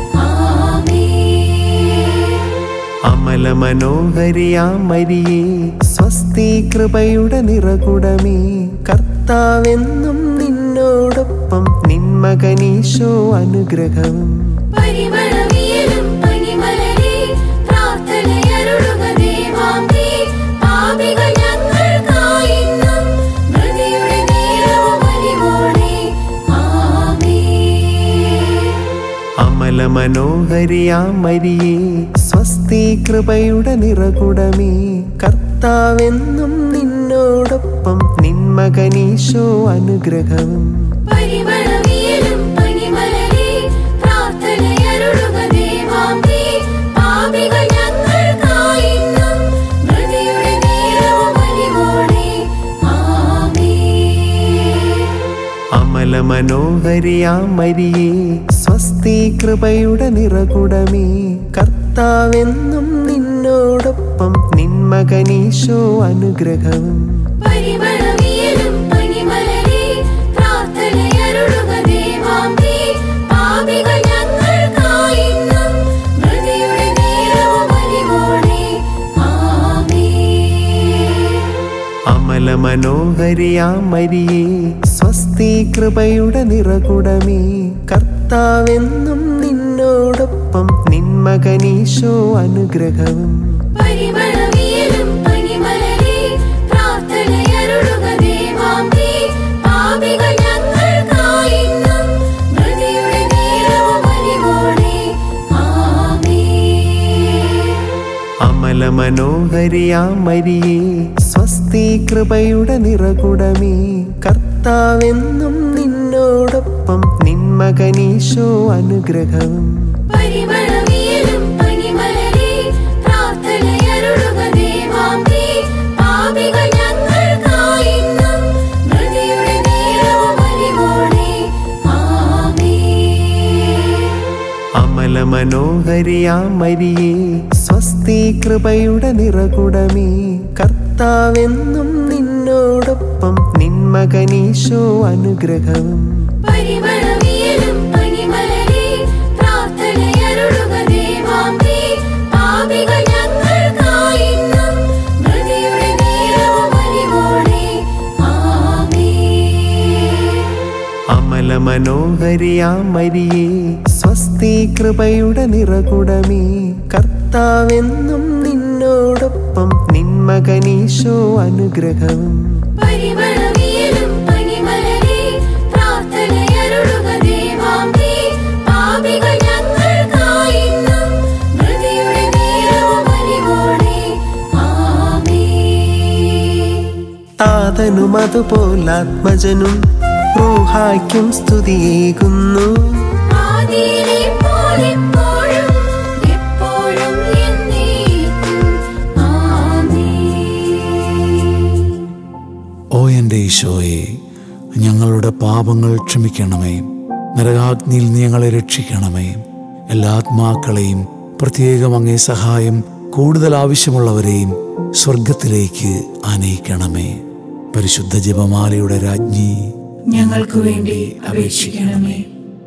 ആമേൻ അമല മനോഹരിയാമരിയേ സ്വസ്തി കൃപയുടെ നിറകുടമേ കർത്താവെന്നും നിന്നോടൊപ്പം നിന്മകനീശോ അനുഗ്രഹവും പരിമളവിയലും പനിമലരെ പ്രാർത്ഥനയരുളുക ദേവാംബേ പാപികൾ ഞങ്ങൾക്കായിന്നും മൃതിയുടെ നേരവും അലിവോടെ ആമേൻ അമല മനോഹരിയാമരിയേ സ്വസ്തി കൃപയുടെ നിറകുടമേ കർത്താവെന്നും നിന്നോടൊപ്പം നിന്മകനീശോ അനുഗ്രഹവും പരിമളവിയലും പനിമലരെ പ്രാർത്ഥനയരുളുക ദേവാംബേ പാപികൾ ഞങ്ങൾക്കായിന്നും മൃതിയുടെ നേരവും അലിവോടെ ആമേൻ അമല മനോഹരിയാമരിയേ സ്വസ്തി കൃപയുടെ നിറകുടമേ കർത്താവെന്നും നിന്നോടൊപ്പം നിന്മകനീശോ അനുഗ്രഹവും പരിമളവിയലും പനിമലരെ പ്രാർത്ഥനയരുളുക ദേവാംബേ പാപികൾ ഞങ്ങൾക്കായിന്നും മൃതിയുടെ നേരവും അലിവോടെ ആമേൻ അമല മനോഹരിയാമരിയേ സ്വസ്തി കൃപയുടെ നിറകുടമേ കർത്താവെന്നും നിന്നോടൊപ്പം നിന്മകനീശോ അനുഗ്രഹവും പരിമളവിയലും പനിമലരെ പ്രാർത്ഥനയരുളുക ദേവാംബേ പാപികൾ ഞങ്ങൾക്കായിന്നും മൃതിയുടെ നേരവും മനോഹരിയാ മരിയേ സ്വസ്തി കൃപയുടെ നിറകുടമേ കർത്താവെന്നും നിന്നോടൊപ്പം നിന്മകനീശോ അനുഗ്രഹവും പരിമളവിയലും പനിമലരെ പ്രാർത്ഥനയരുളുക ദേവാംബേ. പാപികൾ ഞങ്ങൾക്കായിന്നും മൃതിയുടെ നേരവും അലിവോടെ. ആമേൻ. അമല മനോഹരിയാ മരിയേ സ്വസ്തി കൃപയുടെ നിറകുടമേ കർത്താവെന്നും നിന്നോടൊപ്പം നിന്മകനീശോ അനുഗ്രഹവും പരിമളവിയലും പനിമലരെ പ്രാർത്ഥനയരുളുക ദേവാംബേ. പാപികൾ ഞങ്ങൾക്കായിന്നും മൃതിയുടെ നേരവും അലിവോടെ. ആമേൻ. അമല മനോഹരിയാ മരിയേ സ്വസ്തി കൃപയുടെ നിറകുടമേ കർത്താവെന്നും നിന്നോടൊപ്പം നിന്മകനീശോ അനുഗ്രഹവും പരിമളവിയലും പനിമലരെ പ്രാർത്ഥനയരുളുക ദേവാംബേ. പാപികൾ ഞങ്ങൾക്കായിന്നും മൃതിയുടെ നേരവും അലിവോടെ. ആമേൻ. താതനും അതുപോലാത്മജനും റൂഹായ്ക്കും സ്തുതിയേകുന്നു ആദിയിലെ പോലെപ്പോഴും എപ്പോഴും എന്നേക്കും. ആമേൻ. ഓ എൻ്റെ ഈശോയെ ഞങ്ങളുടെ പാപങ്ങൾ ക്ഷമിക്കണമേ നരകാഗ്നിയിൽ നീ ഞങ്ങളെ രക്ഷിക്കണമേ എല്ലാ ആത്മാക്കളെയും പ്രത്യേകം അങ്ങേ സഹായം കൂടുതൽ ആവശ്യമുള്ളവരെയും സ്വർഗത്തിലേക്ക് ആനയിക്കണമേ പരിശുദ്ധ ജപമാലയുടെ രാജ്ഞി ഞങ്ങൾക്ക് വേണ്ടി അപേക്ഷിക്കണമേ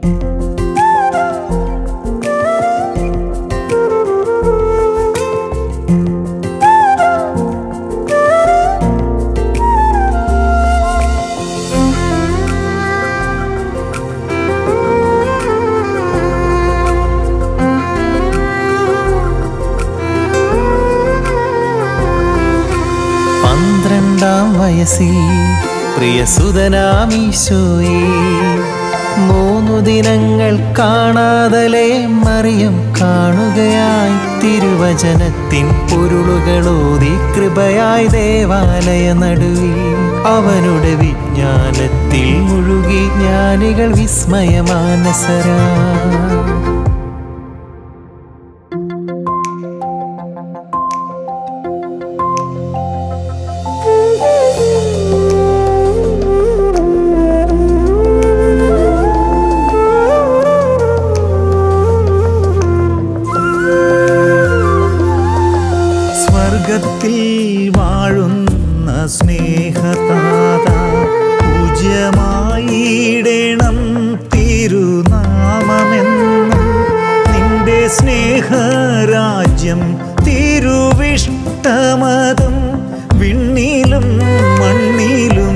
പന്ത്രണ്ടാം വയസ്സിൽ പ്രിയസുതനാമീശോയെ മൂന്നു ദിനങ്ങൾ കാണാതലെ മറിയം കാണുകയായി തിരുവചനത്തിൻ പൊരുളുകളോതി കൃപയായി ദേവാലയ നടുവിൽ അവനുടെ വിജ്ഞാനത്തിൽ മുഴുകി ജ്ഞാനികൾ വിസ്മയമാനസരാ സ്വർഗത്തിൽ വാഴുന്ന സ്നേഹതാത പൂജ്യമായിടണം തിരുനാമമെന്നും നിന്റെ സ്നേഹരാജ്യം തിരുവിഷ്ടമതം വിണ്ണിലും മണ്ണിലും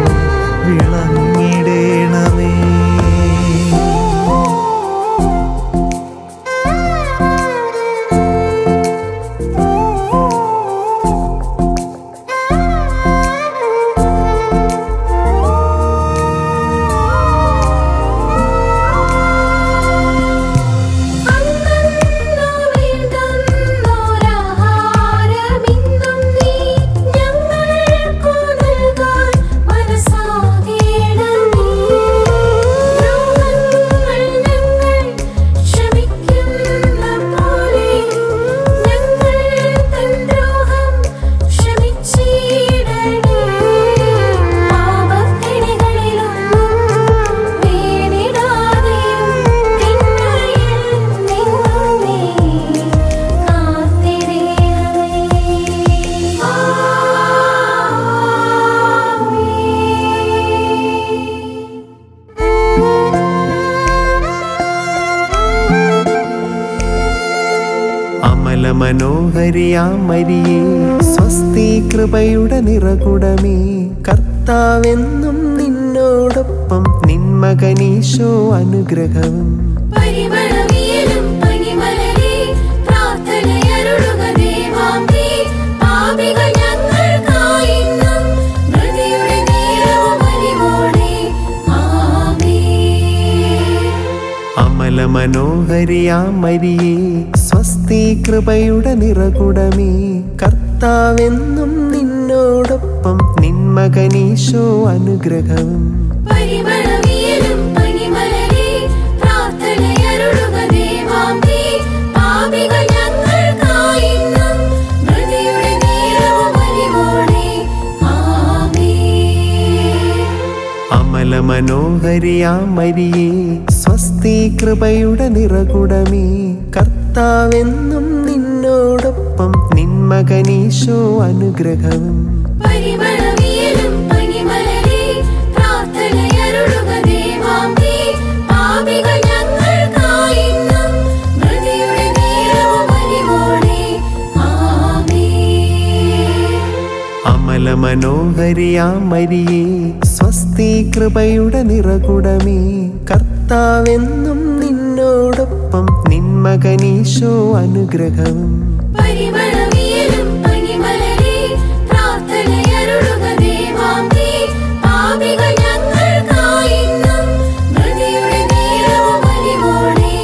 വിളങ്ങിടേണമേ ആഹാരമിന്നും നീ ഞങ്ങൾക്കു നൽകാൻ മനസ്സാകേണമേ. ദ്രോഹങ്ങൾ ഞങ്ങൾ ക്ഷമിക്കുന്ന പോലെ ഞങ്ങൾ തൻ ദ്രോഹം ക്ഷമിച്ചിടണേ. പാപക്കെണികളിലൊന്നും വീണിടാതെയും തിന്മയിൽ നിന്നും നീ അമല മനോഹരിയാ മരിയേ സ്വസ്തി കൃപയുടെ നിറകുടമേ കർത്താവെന്നും നിന്നോടൊപ്പം നിന്മകനീശോ അനുഗ്രഹവും പരിമളവിയലും പനിമലരെ പ്രാർത്ഥനയരുളുക ദേവാംബേ. പാപികൾ ഞങ്ങൾക്കായിന്നും മൃതിയുടെ നേരവും അലിവോടെ. ആമേൻ. അമല മനോഹരിയാ മരിയേ സ്വസ്തി സ്വസ്തി കൃപയുടെ നിറകുടമേ കർത്താവെന്നും നിന്നോടൊപ്പം നിന്മകനീശോ അനുഗ്രഹവും പരിമളവിയലും പണിമലരെ പ്രാർത്ഥനയരുളുക ദേവാംബേ പാപികൾ ഞങ്ങൾക്കായിന്നും മൃതിയുടെ നേരവും അലിവോടെ ആമേൻ അമല മനോഹരിയാം മരിയേ സ്വസ്തി കൃപയുടെ നിറകുടമേ കർത്താവെന്നും നിന്നോടൊപ്പം നിന്മകനീശോ അനുഗ്രഹവും പരിമളവിയലും പണിമലരെ പ്രാർത്ഥനയരുളുക ദേവാംബേ പാപികൾ ഞങ്ങൾക്കായിന്നും മൃതിയുടെ നേരവും അലിവോടെ ആമേൻ അമല മനോഹരിയാം മരിയേ സ്വസ്തി കൃപയുടെ നിറകുടമേ കർത്താവെന്നും നിന്നോടൊപ്പം നിന്മകനീശോ അനുഗ്രഹവും പരിമളവിയലും പണിമലരെ പ്രാർത്ഥനയരുളുക ദേവാംബേ പാപികൾ ഞങ്ങൾക്കായിന്നും മൃതിയുടെ നേരവും അലിവോടെ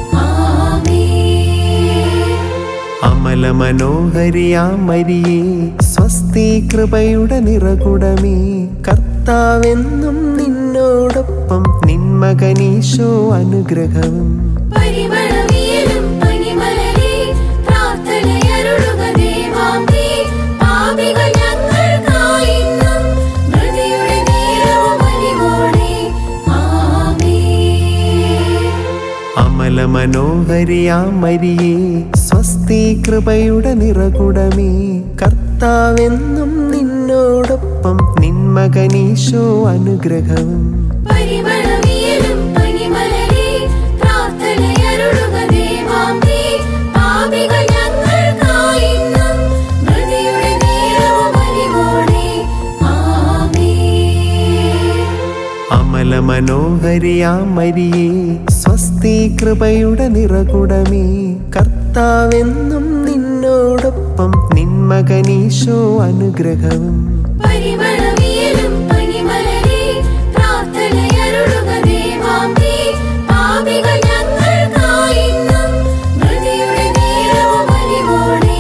ആമേൻ അമല മനോഹരിയാം മരിയേ സ്വസ്തി കൃപയുടെ നിറകുടമേ കർത്താവെന്നും നിന്നോടൊപ്പം നിന്മകനീശോ അനുഗ്രഹവും പരിമളവിയലും പണിമലരെ പ്രാർത്ഥനയരുളുക ദേവാംബേ പാപികൾ ഞങ്ങൾക്കായിന്നും മൃതിയുടെ നേരവും അലിവോടെ ആമേൻ അമല മനോഹരിയാം മരിയേ സ്വസ്തി കൃപയുടെ നിറകുടമേ കർത്താവെന്നും നിന്നോടൊപ്പം നിന്മകനീശോ അനുഗ്രഹവും പരിമളവിയലും പണിമലരെ പ്രാർത്ഥനയരുളുക ദേവാംബേ പാപികൾ ഞങ്ങൾക്കായിന്നും മൃതിയുടെ നേരവും അലിവോടെ ആമേൻ അമല മനോഹരിയാം മരിയേ സ്വസ്തി കൃപയുടെ നിറകുടമേ കർത്താവെന്നും നിന്നോടൊപ്പം നിന്മകനീശോ അനുഗ്രഹവും പരിമളവിയലും പണിമലരെ പ്രാർത്ഥനയരുളുക ദേവാംബേ പാപികൾ ഞങ്ങൾക്കായിന്നും മൃതിയുടെ നേരവും അലിവോടെ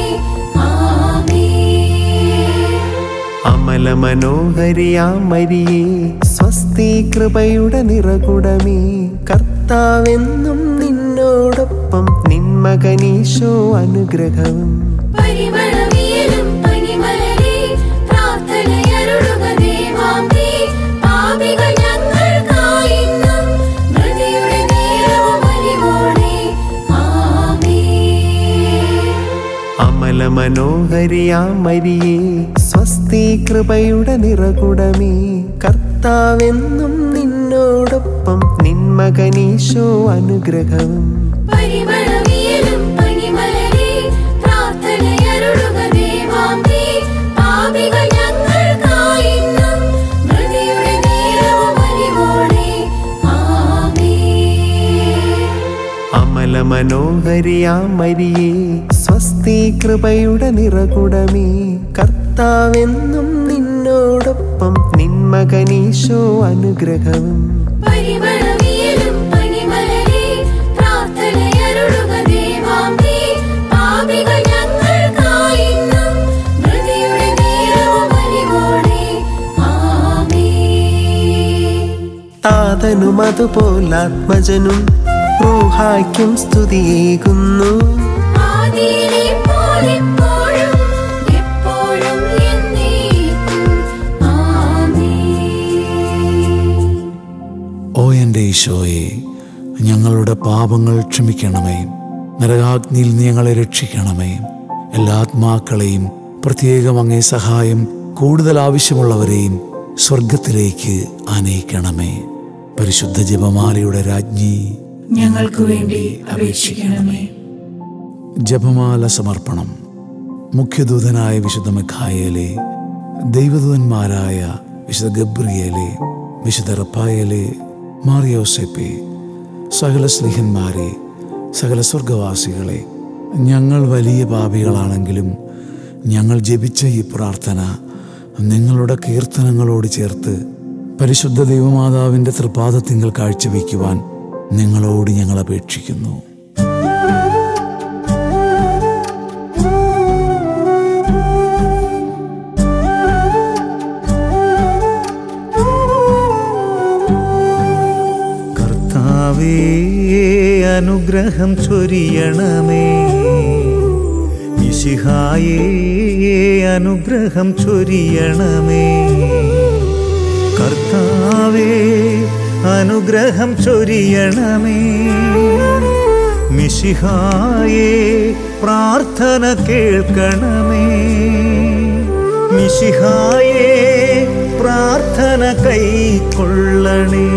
ആമേൻ അമല മനോഹരിയാം മരിയേ സ്വസ്തി കൃപയുടെ നിറകുടമേ കർത്താവെന്നും നിന്നോടൊപ്പം നിന്മകനീശോ അനുഗ്രഹവും പരിമളവിയലും പണിമലരെ പ്രാർത്ഥനയരുളുക ദേവാംബേ പാപികൾ ഞങ്ങൾക്കായിന്നും മൃതിയുടെ നേരവും അലിവോടെ ആമേൻ അമല മനോഹരിയാം മരിയേ സ്വസ്തി കൃപയുടെ നിറകുടമേ കർത്താവെന്നും നിന്നോടൊപ്പം നിന്മകനീശോ അനുഗ്രഹവും പരിമളവിയലും പണിമലരെ പ്രാർത്ഥനയരുളുക ദേവാംബേ പാപികൾ ഞങ്ങൾക്കായിന്നും മൃതിയുടെ നേരവും അലിവോടെ ആമേൻ അമല മനോഹരിയാം മരിയേ സ്വസ്തി കൃപയുടെ നിറകുടമേ കർത്താവെന്നും നിന്നോടൊപ്പം നിന്മകനീശോ അനുഗ്രഹവും പരിമളവിയലും പണിമലരെ പ്രാർത്ഥനയരുളുക ദേവാംബേ പാപികൾ ഞങ്ങൾക്കായിന്നും മൃതിയുടെ നേരവും അലിവോടെ ആമേൻ താതനും അതുപോലാത്മജനും റൂഹായ്ക്കും സ്തുതിയേകുന്നു ആദിയിലെ പോലെപ്പോഴും എപ്പോഴും എന്നേക്കും ആമേൻ ഓ എൻ്റെ ഈശോയെ ഞങ്ങളുടെ പാപങ്ങൾ ക്ഷമിക്കണമേ നരകാഗ്നിയിൽ നീ ഞങ്ങളെ രക്ഷിക്കണമേ എല്ലാ ആത്മാക്കളെയും പ്രത്യേകം അങ്ങേ സഹായം കൂടുതൽ ആവശ്യമുള്ളവരെയും സ്വർഗത്തിലേക്ക് ആനയിക്കണമേ പരിശുദ്ധ ജപമാലയുടെ രാജ്ഞി ഞങ്ങൾക്ക് വേണ്ടി അപേക്ഷിക്കണമേ ജപമാല സമർപ്പണം മുഖ്യദൂതനായ വിശുദ്ധ മിഖായേലെ ദൈവദൂതന്മാരായ വിശുദ്ധ ഗബ്രിയേലെ വിശുദ്ധ റപ്പായേലെ മാറിയോസെപ്പെ സകല സ്ലിഹന്മാരെ സകല സ്വർഗവാസികളെ ഞങ്ങൾ വലിയ പാപികളാണെങ്കിലും ഞങ്ങൾ ജപിച്ച ഈ പ്രാർത്ഥന നിങ്ങളുടെ കീർത്തനങ്ങളോട് ചേർത്ത് പരിശുദ്ധ ദൈവമാതാവിൻ്റെ തൃപാദത്തിങ്കൽ കാഴ്ചവെക്കുവാൻ നിങ്ങളോട് ഞങ്ങൾ അപേക്ഷിക്കുന്നു അനുഗ്രഹം ചൊരിയണമേ മിശിഹായേ അനുഗ്രഹം ചൊരിയണമേ കർത്താവേ അനുഗ്രഹം ചൊരിയണമേ മിശിഹായേ പ്രാർത്ഥന കേൾക്കണമേ മിശിഹായേ പ്രാർത്ഥന കൈക്കൊള്ളണേ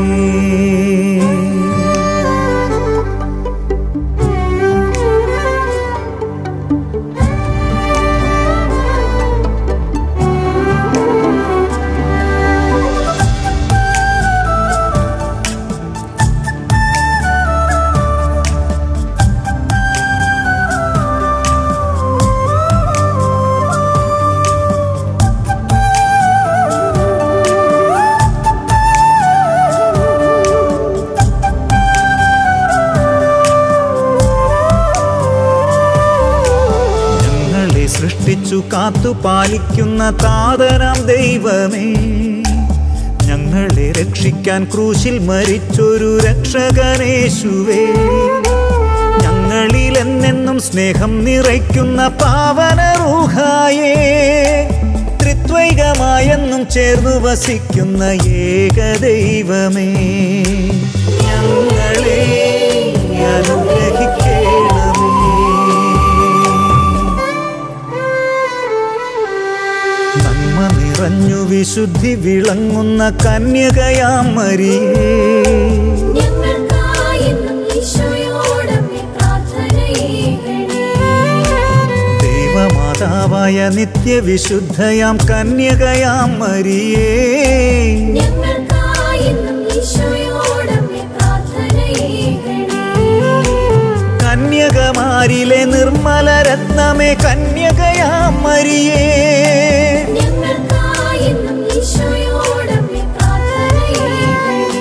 ഞങ്ങളെ സൃഷ്ടിച്ചു കാത്തു പാലിക്കുന്ന താതനാം ദൈവമേ ഞങ്ങളെ രക്ഷിക്കാൻ ക്രൂശിൽ മരിച്ചൊരു രക്ഷകനേശുവേ ഞങ്ങളിൽ എന്നെന്നും സ്നേഹം നിറയ്ക്കുന്ന പാവന റൂഹായേ ത്രിത്വൈകമായെന്നും ചേർന്നു വസിക്കുന്ന ഏകദൈവമേ ഞങ്ങളെ അനുഗ്രഹിക്കണമേ നന്മ നിറഞ്ഞു വിശുദ്ധി വിളങ്ങുന്ന കന്യകയാം മരിയേ ഞങ്ങൾക്കായെന്നും ഈശോയോടമ്മേ പ്രാർത്ഥനയേകണേ. ദൈവമാതാവായ നിത്യവിശുദ്ധയാം കന്യകയാം മരിയേ ഞങ്ങൾക്കായെന്നും ഈശോയോടമ്മേ പ്രാർത്ഥനയേകണേ. കന്യകമാരിലെ നിർമ്മല രത്നമേ കന്യകയാം മരിയേ ഞങ്ങൾക്കായെന്നും ഈശോയോടമ്മേ പ്രാർത്ഥനയേകണേ.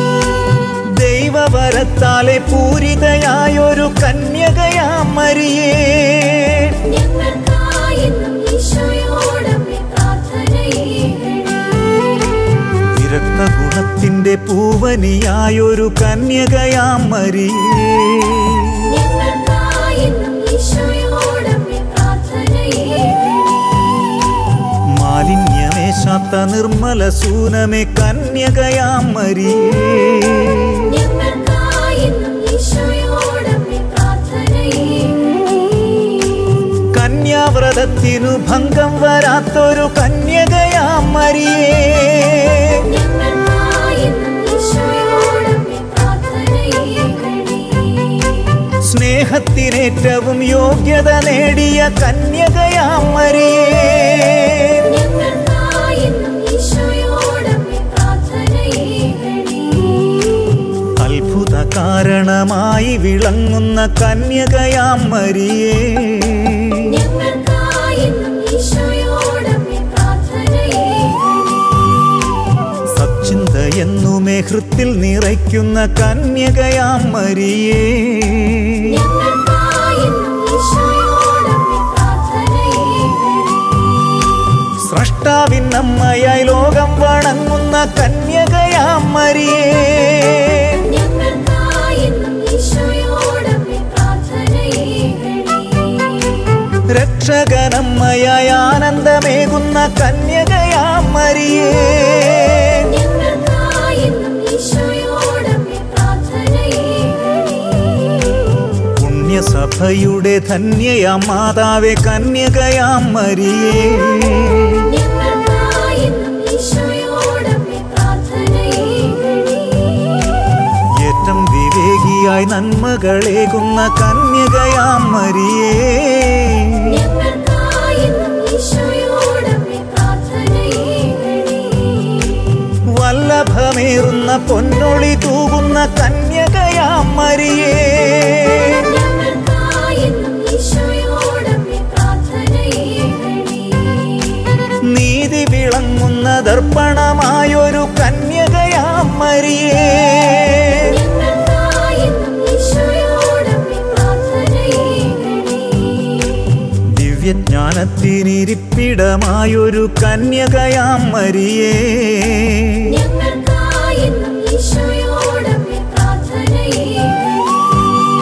ദൈവവരത്താലെ പൂരിതയായൊരു കന്യകയാം മരിയേ ഞങ്ങൾക്കായെന്നും ഈശോയോടമ്മേ പ്രാർത്ഥനയേകണേ. വിരക്ത ഗുണത്തിന്റെ പൂവനിയായൊരു കന്യകയാം മരിയേ ഞങ്ങൾക്കായെന്നും ഈശോയോടമ്മേ പ്രാർത്ഥനയേകണേ. മാലിന്യമേശാത്ത നിർമ്മല സൂനമേ കന്യകയാം മരിയേ ഞങ്ങൾക്കായെന്നും ഈശോയോടമ്മേ പ്രാർത്ഥനയേകണേ. കന്യാവ്രതത്തിനു ഭംഗം വരാത്തൊരു കന്യകയാം മരിയേ ഞങ്ങൾക്കായെന്നും ഈശോയോടമ്മേ പ്രാർത്ഥനയേകണേ. സ്നേഹത്തിനേറ്റവും യോഗ്യത നേടിയ കന്യകയാം മരിയേ ഞങ്ങൾക്കായെന്നും ഈശോയോടമ്മേ പ്രാർത്ഥനയേകണേ. അത്ഭുത കാരണമായി വിളങ്ങുന്ന കന്യകയാം മരിയേ ഞങ്ങൾക്കായെന്നും ഈശോയോടമ്മേ പ്രാർത്ഥനയേകണേ. സച്ചിന്ത എന്നുമേ ഹൃത്തിൽ നിറയ്ക്കുന്ന കന്യകയാം മരിയേ ഞങ്ങൾക്കായെന്നും ഈശോയോടമ്മേ പ്രാർത്ഥനയേകണേ. സ്രഷ്ടാവിൻ അമ്മയായി ലോകം വണങ്ങുന്ന കന്യകയാം മരിയേ ഞങ്ങൾക്കായെന്നും ഈശോയോടമ്മേ പ്രാർത്ഥനയേകണേ. രക്ഷകനമ്മയായി ആനന്ദമേകുന്ന കന്യകയാം മരിയേ ഞങ്ങൾക്കായെന്നും ഈശോയോടമ്മേ പ്രാർത്ഥനയേകണേ. പുണ്യസഭയുടെ ധന്യയാം മാതാവേ കന്യകയാം മരിയേ ഞങ്ങൾക്കായെന്നും ഈശോയോടമ്മേ പ്രാർത്ഥനയേകണേ. ഏറ്റം വിവേകിയായി നന്മകളേകുന്ന കന്യകയാം മരിയേ ഞങ്ങൾക്കായെന്നും ഈശോയോടമ്മേ പ്രാർത്ഥനയേകണേ. വല്ലഭമേറുന്ന പൊന്നൊളി തൂകുന്ന കന്യകയാം മരിയേ ഞങ്ങൾക്കായെന്നും ഈശോയോടമ്മേ പ്രാർത്ഥനയേകണേ. നീതി വിളങ്ങുന്ന ദർപ്പണമായൊരു കന്യകയാം മരിയേ ഞങ്ങൾക്കായെന്നും ഈശോയോടമ്മേ പ്രാർത്ഥനയേകണേ. ദിവ്യജ്ഞാനത്തിനിരിപ്പിടമായൊരു കന്യകയാം മരിയേ ഞങ്ങൾക്കായെന്നും ഈശോയോടമ്മേ പ്രാർത്ഥനയേകണേ.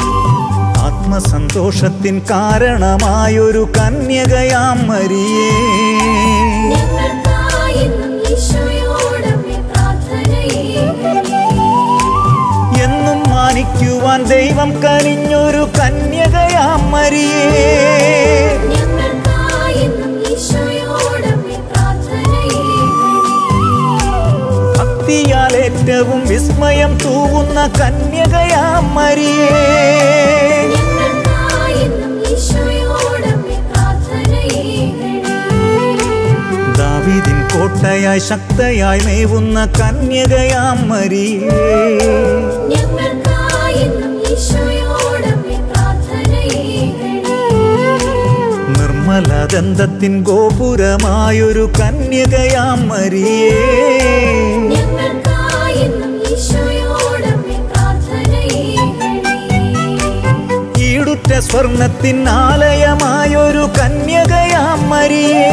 പരമസന്തോഷത്തിൻ കാരണമായൊരു കന്യകയാം മരിയേ ഞങ്ങൾക്കായെന്നും ഈശോയോടമ്മേ പ്രാർത്ഥനയേകണേ എന്നും മാനിക്കുവാൻ ദൈവം കനിഞ്ഞൊരു കന്യകയാം മരിയേ ഞങ്ങൾക്കായെന്നും ഈശോയോടമ്മേ പ്രാർത്ഥനയേകണേ ഭക്തിയാൽ ഏറ്റവും വിസ്മയം തൂവുന്ന കന്യകയാം മരിയേ ഞങ്ങൾക്കായെന്നും ഈശോയോടമ്മേ പ്രാർത്ഥനയേകണേ ദാവീദിൻ കോട്ടയായി ശക്തയായി മേവുന്ന കന്യകയാം മരിയേ ഞങ്ങൾക്കായെന്നും ഈശോയോടമ്മേ പ്രാർത്ഥനയേകണേ നിർമ്മല ദന്തത്തിൻ ഗോപുരമായൊരു കന്യകയാം മരിയേ ഞങ്ങൾക്കായെന്നും ഈശോയോടമ്മേ പ്രാർത്ഥനയേകണേ ഈടുറ്റ സ്വർണത്തിൻ ആലയമായൊരു കന്യകയാം മരിയേ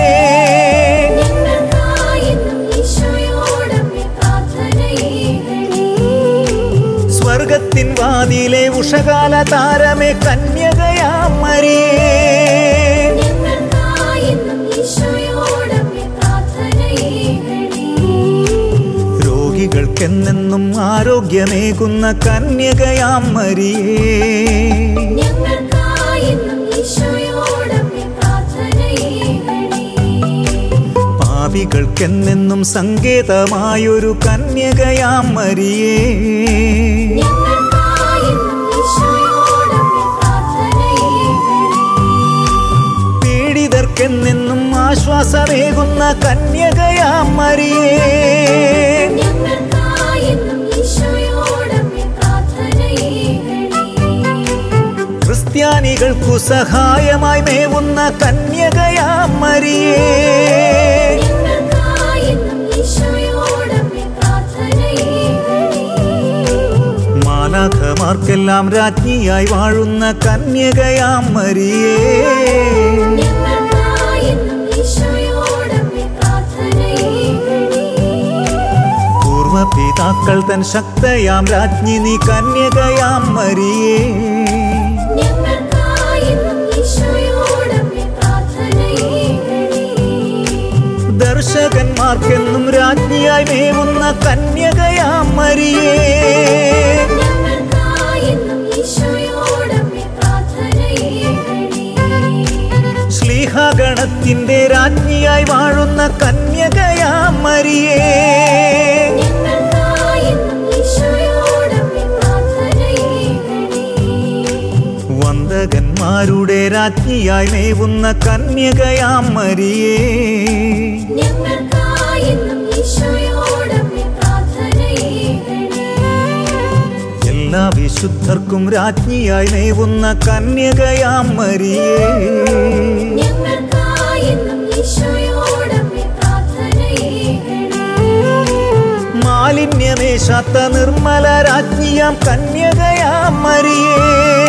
ഞങ്ങൾക്കായെന്നും ഈശോയോടമ്മേ പ്രാർത്ഥനയേകണേ സ്വർഗത്തിൻ വാതിലെ ഉഷകാല താരമേ കന്യകയാം മരിയേ ഞങ്ങൾക്കായെന്നും ഈശോയോടമ്മേ പ്രാർത്ഥനയേകണേ രോഗികൾക്കെന്നെന്നും ആരോഗ്യമേകുന്ന കന്യകയാം മരിയേ ഞങ്ങൾക്കായെന്നും ഈശോയോടമ്മേ പ്രാർത്ഥനയേകണേ പാപികൾക്കെന്നെന്നും സങ്കേതമായൊരു കന്യകയാം മരിയേ ഞങ്ങൾക്കായെന്നും ഈശോയോടമ്മേ പ്രാർത്ഥനയേകണേ പീഡിതർക്കെന്നെന്നും ആശ്വാസമേകുന്ന കന്യകയാം മരിയേ ഞങ്ങൾക്കായെന്നും ഈശോയോടമ്മേ പ്രാർത്ഥനയേകണേ ക്രിസ്ത്യാനികൾക്കു സഹായമായി മേവുന്ന കന്യകയാം മരിയേ ഞങ്ങൾക്കായെന്നും ഈശോയോടമ്മേ പ്രാർത്ഥനയേകണേ മാലാഖമാർക്കെല്ലാം രാജ്ഞിയായി വാഴുന്ന കന്യകയാം മരിയേ ഞങ്ങൾക്കായെന്നും ഈശോയോടമ്മേ പ്രാർത്ഥനയേകണേ പൂർവപിതാക്കൾ തൻ ശക്തയാം രാജ്ഞി നീ കന്യകയാം മരിയേ ഞങ്ങൾക്കായെന്നും ഈശോയോടമ്മേ പ്രാർത്ഥനയേകണേ ദർശകന്മാർക്കെന്നും രാജ്ഞിയായി മേവുന്ന കന്യകയാം മരിയേ ഞങ്ങൾക്കായെന്നും ഈശോയോടമ്മേ പ്രാർത്ഥനയേകണേ ശ്ലീഹഗണത്തിന്റെ രാജ്ഞിയായി വാഴുന്ന കന്യകയാം മരിയേ ഞങ്ങൾക്കായെന്നും ഈശോയോടമ്മേ പ്രാർത്ഥനയേകണേ വന്ദകന്മാരുടെ രാജ്ഞിയായി മേവുന്ന കന്യകയാം മരിയേ ഞങ്ങൾക്കായെന്നും ഈശോയോടമ്മേ പ്രാർത്ഥനയേകണേ എല്ലാ വിശുദ്ധർക്കും രാജ്ഞിയായി മേവുന്ന കന്യകയാം മരിയേ ഞങ്ങൾക്കായെന്നും ഈശോയോടമ്മേ പ്രാർത്ഥനയേകണേ മാലിന്യമേശാത്ത നിർമ്മല രാജ്ഞിയാം കന്യകയാം മരിയേ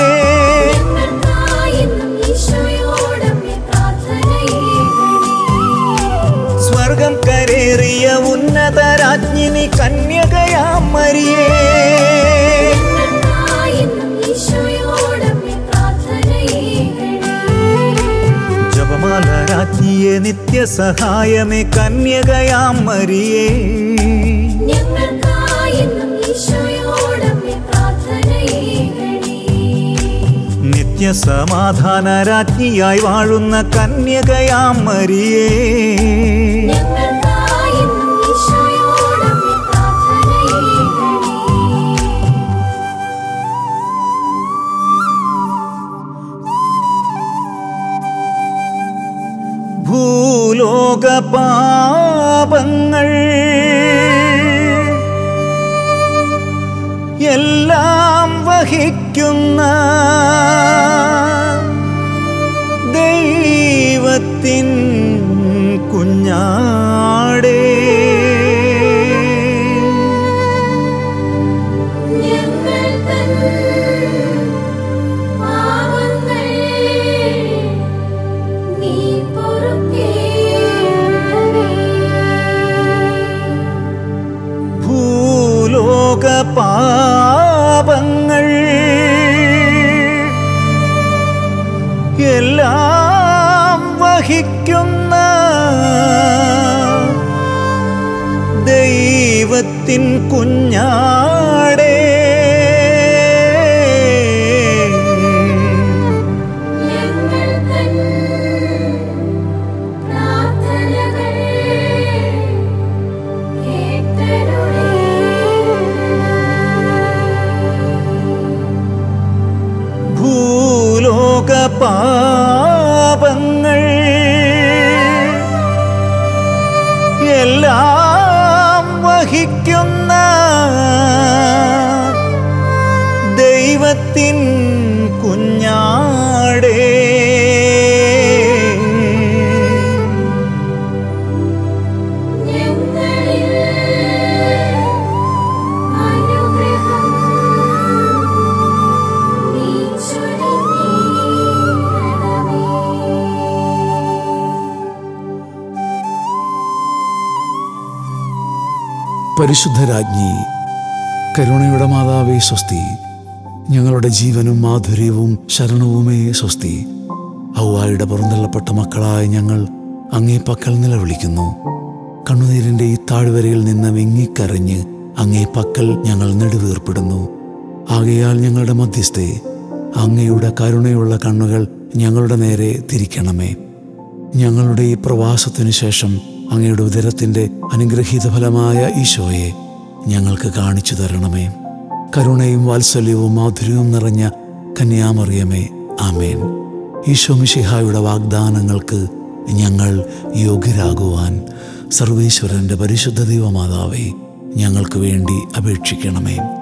ഞങ്ങൾക്കായെന്നും ഈശോയോടമ്മേ പ്രാർത്ഥനയേകണേ സ്വർഗം കരേറിയ ഉന്നത രാജ്ഞിനി കന്യകയാം മരിയേ ഞങ്ങൾക്കായെന്നും ഈശോയോടമ്മേ പ്രാർത്ഥനയേകണേ ജപമാല രാജ്ഞിയെ നിത്യസഹായമേ കന്യകയാം മരിയേ ഞങ്ങൾക്കായെന്നും ഈശോയോടമ്മേ പ്രാർത്ഥനയേകണേ നിത്യസമാധാന രാജ്ഞിയായി വാഴുന്ന കന്യകയാം മരിയേ ഞങ്ങൾക്കായെന്നും ഈശോയോടമ്മേ പ്രാർത്ഥനയേകണേ ഭൂലോക പാപങ്ങൾ എല്ലാം വഹിക്കുന്ന ദൈവത്തിൻ കുഞ്ഞാടേ ഞങ്ങൾ തൻ പാവങ്ങൾ നീ പൊറുക്കേണമേ ഭൂലോക പാപങ്ങൾ ദൈവത്തിൻ കുഞ്ഞാടേ ഞങ്ങൾ തൻ പ്രാർത്ഥനകൾ കേട്ടരുളേ ഭൂലോക പാപങ്ങൾ എല്ലാം വഹിക്കുന്ന ദൈവത്തിൻ കുഞ്ഞാടേ ഞങ്ങളിൽ അനുഗ്രഹം നീ ചൊരിഞ്ഞിടണമേ പരിശുദ്ധരാജ്ഞി കരുണയുടെ മാതാവേ സ്വസ്തി ഞങ്ങളുടെ ജീവനും മാധുര്യവും ശരണവുമേ സ്വസ്തി ഔവായുടെ പുറന്തള്ളപ്പെട്ട മക്കളായ ഞങ്ങൾ അങ്ങേ പക്കൽ നിലവിളിക്കുന്നു കണ്ണുനീരിന്റെ ഈ താഴ്വരയിൽ നിന്ന് വിങ്ങിക്കരഞ്ഞ് അങ്ങേ പക്കൽ ഞങ്ങൾ നെടുവീർപ്പെടുന്നു ആകയാൽ ഞങ്ങളുടെ മധ്യസ്ഥെ അങ്ങയുടെ കരുണയുള്ള കണ്ണുകൾ ഞങ്ങളുടെ നേരെ തിരിക്കണമേ ഞങ്ങളുടെ ഈ പ്രവാസത്തിനു ശേഷം അങ്ങയുടെ ഉദരത്തിന്റെ അനുഗ്രഹീത ഫലമായ ഈശോയെ ഞങ്ങൾക്ക് കാണിച്ചു തരണമേ കരുണയും വാത്സല്യവും മാധുര്യവും നിറഞ്ഞ കന്യാമറിയമേ ആമേൻ ഈശോ മിശിഹായുടെ വാഗ്ദാനങ്ങൾക്ക് ഞങ്ങൾ യോഗ്യരാകുവാൻ സർവേശ്വരന്റെ പരിശുദ്ധ ദൈവമാതാവേ ഞങ്ങൾക്ക് വേണ്ടി അപേക്ഷിക്കണമേ